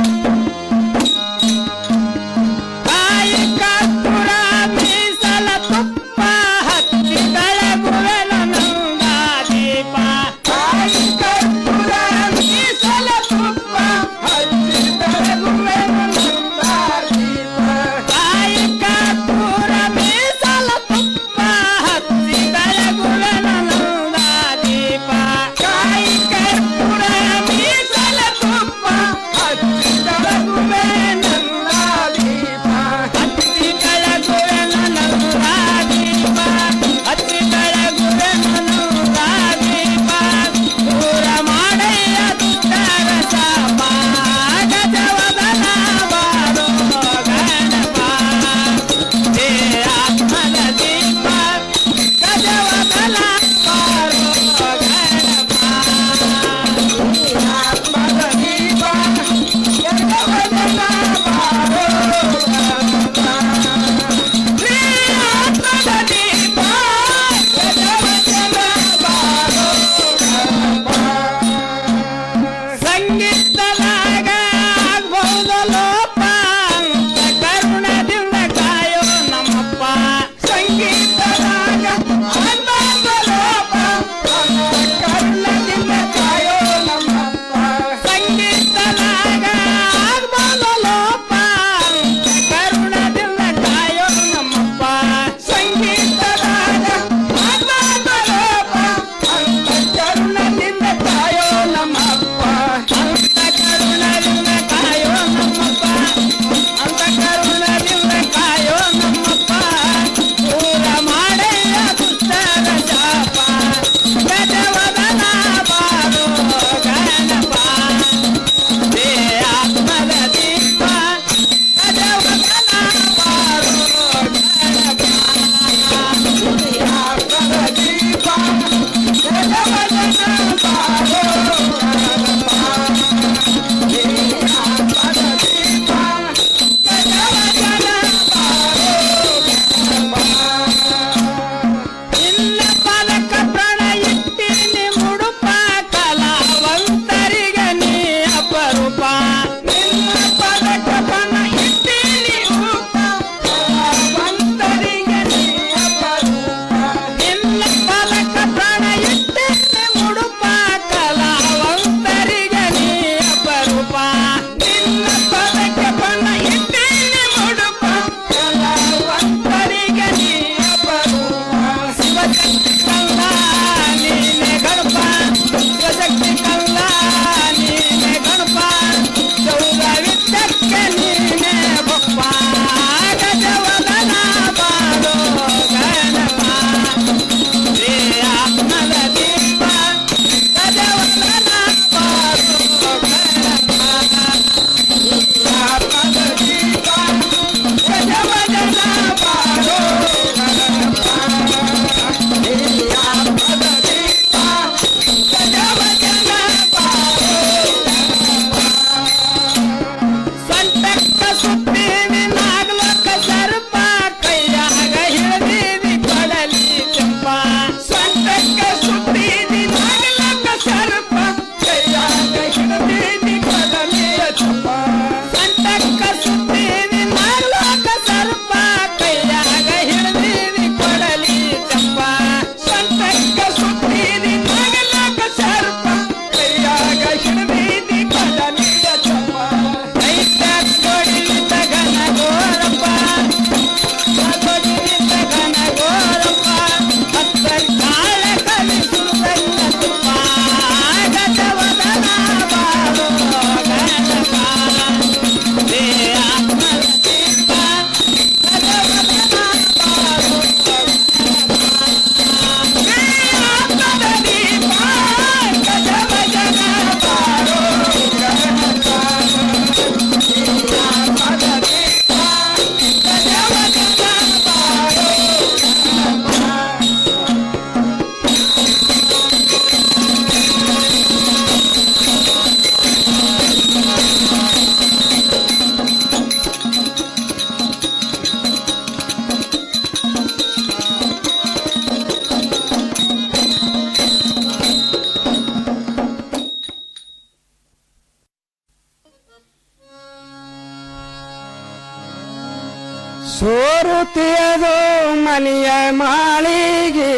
ಸೋರುತ್ತಿಯದು ಮನೆಯ ಮಾಳಿಗೆ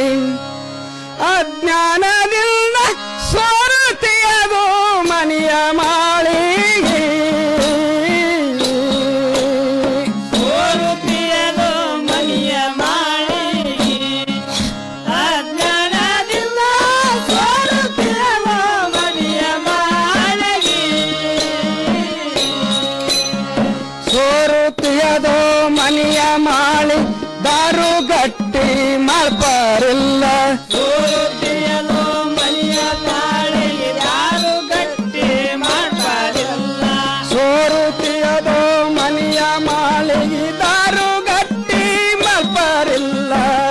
ಅಜ್ಞಾನದಿಂದ ಸೋರುತ್ತಿಯದು ಮನೆಯ ಮಾಳಿಗೆ ಸೋರುತ್ತಿಯದು ಮನೆಯ ಮಾಳಿಗೆ ಅಜ್ಞಾನದಿಂದ ಸೋರುತ್ತಿಯದು ಮನೆಯ ಮಾಳಿಗೆ ಸೋರುತ್ತಿಯದೋ ಮನೆಯ ಮಾಳಿ ದಾರು ಗಟ್ಟಿ ಮಾಡ್ಬಾರಿಲ್ಲ ಸೋರುತ್ತಿಯದೋ ಮನೆಯ ಮಾಳಿ ದಾರು ಗಟ್ಟಿ ಮಾಡ್ಬಾರಿಲ್ಲ ಸೋರುತ್ತಿಯದೋ ಮನೆಯ ಮಾಳಿಗೆ ದಾರು ಗಟ್ಟಿ ಮಾಡ್ಬಾರಿಲ್ಲ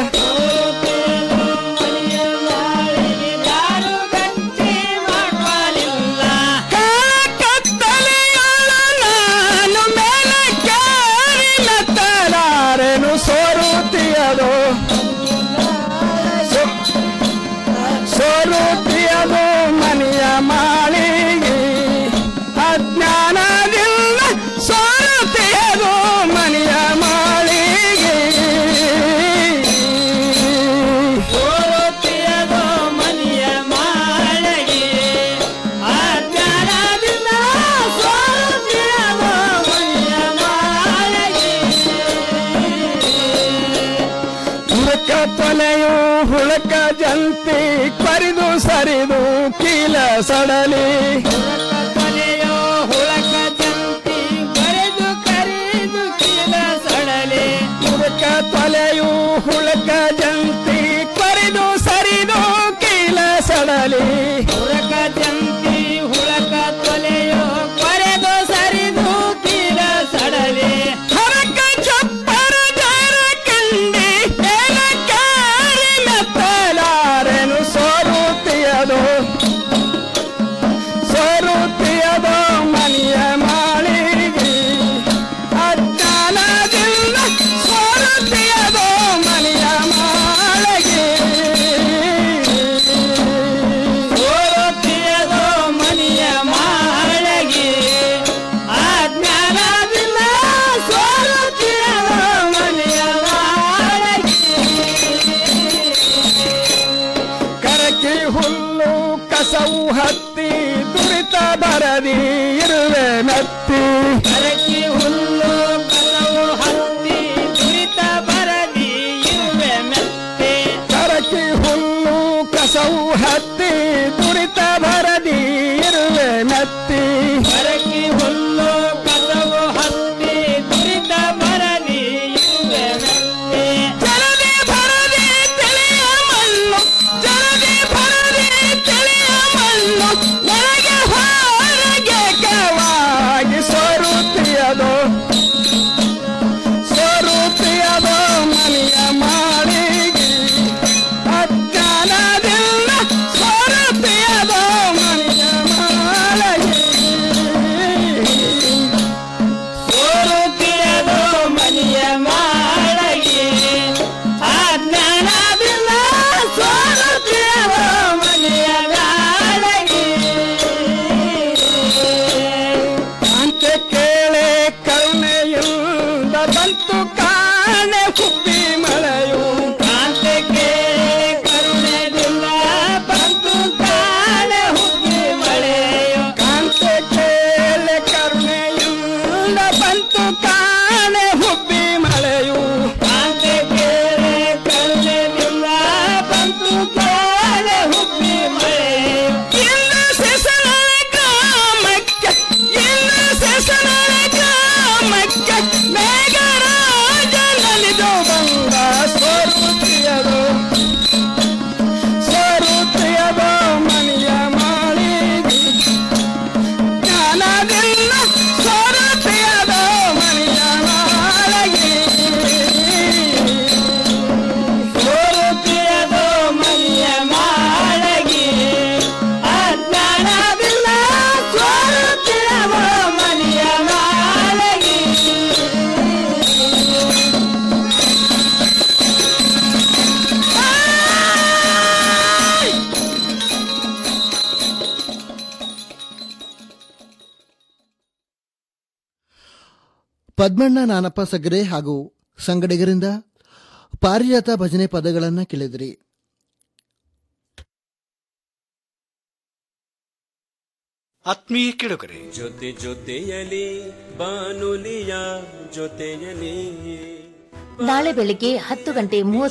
ನಾನು ಮೇಲೆ ಕೇರಿನ ತಲಾರೆನು ಸೋರುತ್ತಿಯದು ಸೋರುತ್ತಿಯದು ಮನೆಯ ಮಾಳಿಗೆ ಅಜ್ಞಾನದಿಂದ ಸೋರುತ್ತಿಯದು ಮನೆಯ ಮಾಳಿಗೆ ಸೋರುತ್ತಿಯದು ಮನೆಯ ಮಾಳಿಗೆ ಅಜ್ಞಾನದಿಂದ ಸೋರುತ್ತಿಯದು ಮನೆಯ ಮಾಳಿಗೆ ಹುಳಕ ತೊಲೆಯು ಹುಳಕ ಜಂತಿ ಕರಿದು ಸರಿದು ಕೀಲ ಸಡಲಿ ತೊಲೆಯೋ ಹುಳಕ ಜಂತಿ ಕರಿದು ಕರಿದು ಕೀಲ ಸಡಲಿ ಹುಳಕ ತೊಲೆಯು ಹುಳಕ ಜಂತಿ ಕರಿದು ಸರಿದು ಕೀಲ ಸಡಲಿ ಹುಳಕ ಜಂತಿ ಹುಳಕ ತೊಲೆಯೋ ಕರೆದು ಸರಿದು ಕೀಲ ಸಡಲಿ ಹರಕ ಚಪ್ಪರ ಜರ ಕಂಡಿ ಏನ ಕಾರಿನ ತಲಾರೆನು ಸೋರುತ್ತಿಯದು ಸೋರುತ್ತಿಯದು ಮನೆಯ ಮಾಳಿಗೆ ಅಜ್ಞಾನದಿಂದ ಸೋರುತ್ತಿಯದು ಮನೆಯ ಮಾಳಿಗೆ ಸೋರುತ್ತಿಯದು ಮನೆಯ ಮಾಳಿಗೆ ಅಜ್ಞಾನದಿಂದ ಸೋರುತ್ತಿಯದು ಮನೆಯ ಮಾಳಿಗೆ ಕರಕಿ ಹುಲ್ಲು ಕಸವು ಹತ್ತಿ ದುರಿತ ಬರದಿ ಇರುವೆ ಮೆತ್ತಿ ಕರಕಿ ಹುಲ್ಲು ಕಸವು ಹತ್ತಿ ದುರಿತ ಬರದಿ ಇರುವೆ ಮೆತ್ತಿ ಕರಕಿ ಹುಲ್ಲು ಕಸವು ಹತ್ತಿ ದುರಿತ ಬರದಿ ಇರುವೆ ಮೆತ್ತಿ ಕರಕಿ ಹುಲ್ಲು ಕಸವು ಹತ್ತಿ ದುರಿತ ಬರದಿ ಇರುವೆ ಮೆತ್ತಿ ಜಲದಿ ಬರದಿ ತಿಳಿಯ ಮಣ್ಣು ಜಲದಿ ಬರದಿ ತಿಳಿಯ ಮಣ್ಣು ಒಳಗೆ ಹೊರಗೆ ಕವಾಗಿ ಸೋರುತ್ತಿಯದು ಸೋರುತ್ತಿಯದು ಮನೆಯ ಮಾಳಿಗೆ ಅಜ್ಞಾನದಿಂದ ಸೋರುತ್ತಿಯದು ಮನೆಯ ಮಾಳಿಗೆ ಸೋರುತ್ತಿಯದು ಮನೆಯ ಮಾಳಿಗೆ ಅಜ್ಞಾನದಿಂದ ಸೋರುತ್ತಿಯದು ಮನೆಯ ಮಾಳಿಗೆ ಕಾಂತೆ ಕೇಳೆ ಕರುಣೆಯಿಂದ ಬಂತು ಕಾಣೆ ಹುಬ್ಬಿ ಮಳೆಯು ಕಾಂತೆ ಕೇಳೆ ಕರುಣೆಯಿಂದ ಬಂತು ಕಾಣೆ ಹುಬ್ಬಿ ಮಳೆಯು ಕಾಂತೆ ಕೇಳೆ ಕರುಣೆಯಿಂದ ಬಂತು ಕಾಣೆ ಹುಬ್ಬಿ ಮಳೆಯು ಕಾಂತೆ ಕೇಳೆ ಕರುಣೆಯಿಂದ ಬಂತು ಕಾಣೆ ಹುಬ್ಬಿ ಮಳೆಯು ಇನ್ನು ಸೆಸರಳ ಗ್ರಾಮಕ್ಕೆ ಇನ್ನು ಸೆಸರಳ ಗ್ರಾಮಕ್ಕೆ ಮೇಘರಾಜನಲಿದು ಬಂದ ಸ್ವರುತಿಯದು ಸ್ವರುತಿಯದು ಮನೆಯ ಮಾಳಿಗೆ ಜ್ಞಾನದಿಂದ ಸ್ವರುತಿಯದು ಮನೆಯ ಮಾಳಿಗೆ ಸ್ವರುತಿಯದು ಮನೆಯ ಮಾಳಿಗೆ ಅಜ್ಞಾನದಿಂದ ಸ್ವರುತಿಯದು ಮನೆಯ ಮಾಳಿಗೆ ಪದ್ಮಣ್ಣ ನಾನಪ್ಪ ಸಗರೆ ಹಾಗೂ ಸಂಗಡಿಗರಿಂದ ಪಾರಿಜಾತ ಭಜನೆ ಪದಗಳನ್ನು ಕೇಳಿದ್ರಿ ಆತ್ಮೀಯ ಕೇಳುಗರೆ ಜೊತೆ ಜೊತೆಯಲಿ ಬಾನುಲಿಯ ಜೊತೆಯಲಿ ನಾಳೆ ಬೆಳಿಗ್ಗೆ ಹತ್ತು ಗಂಟೆ ಮೂವತ್ತು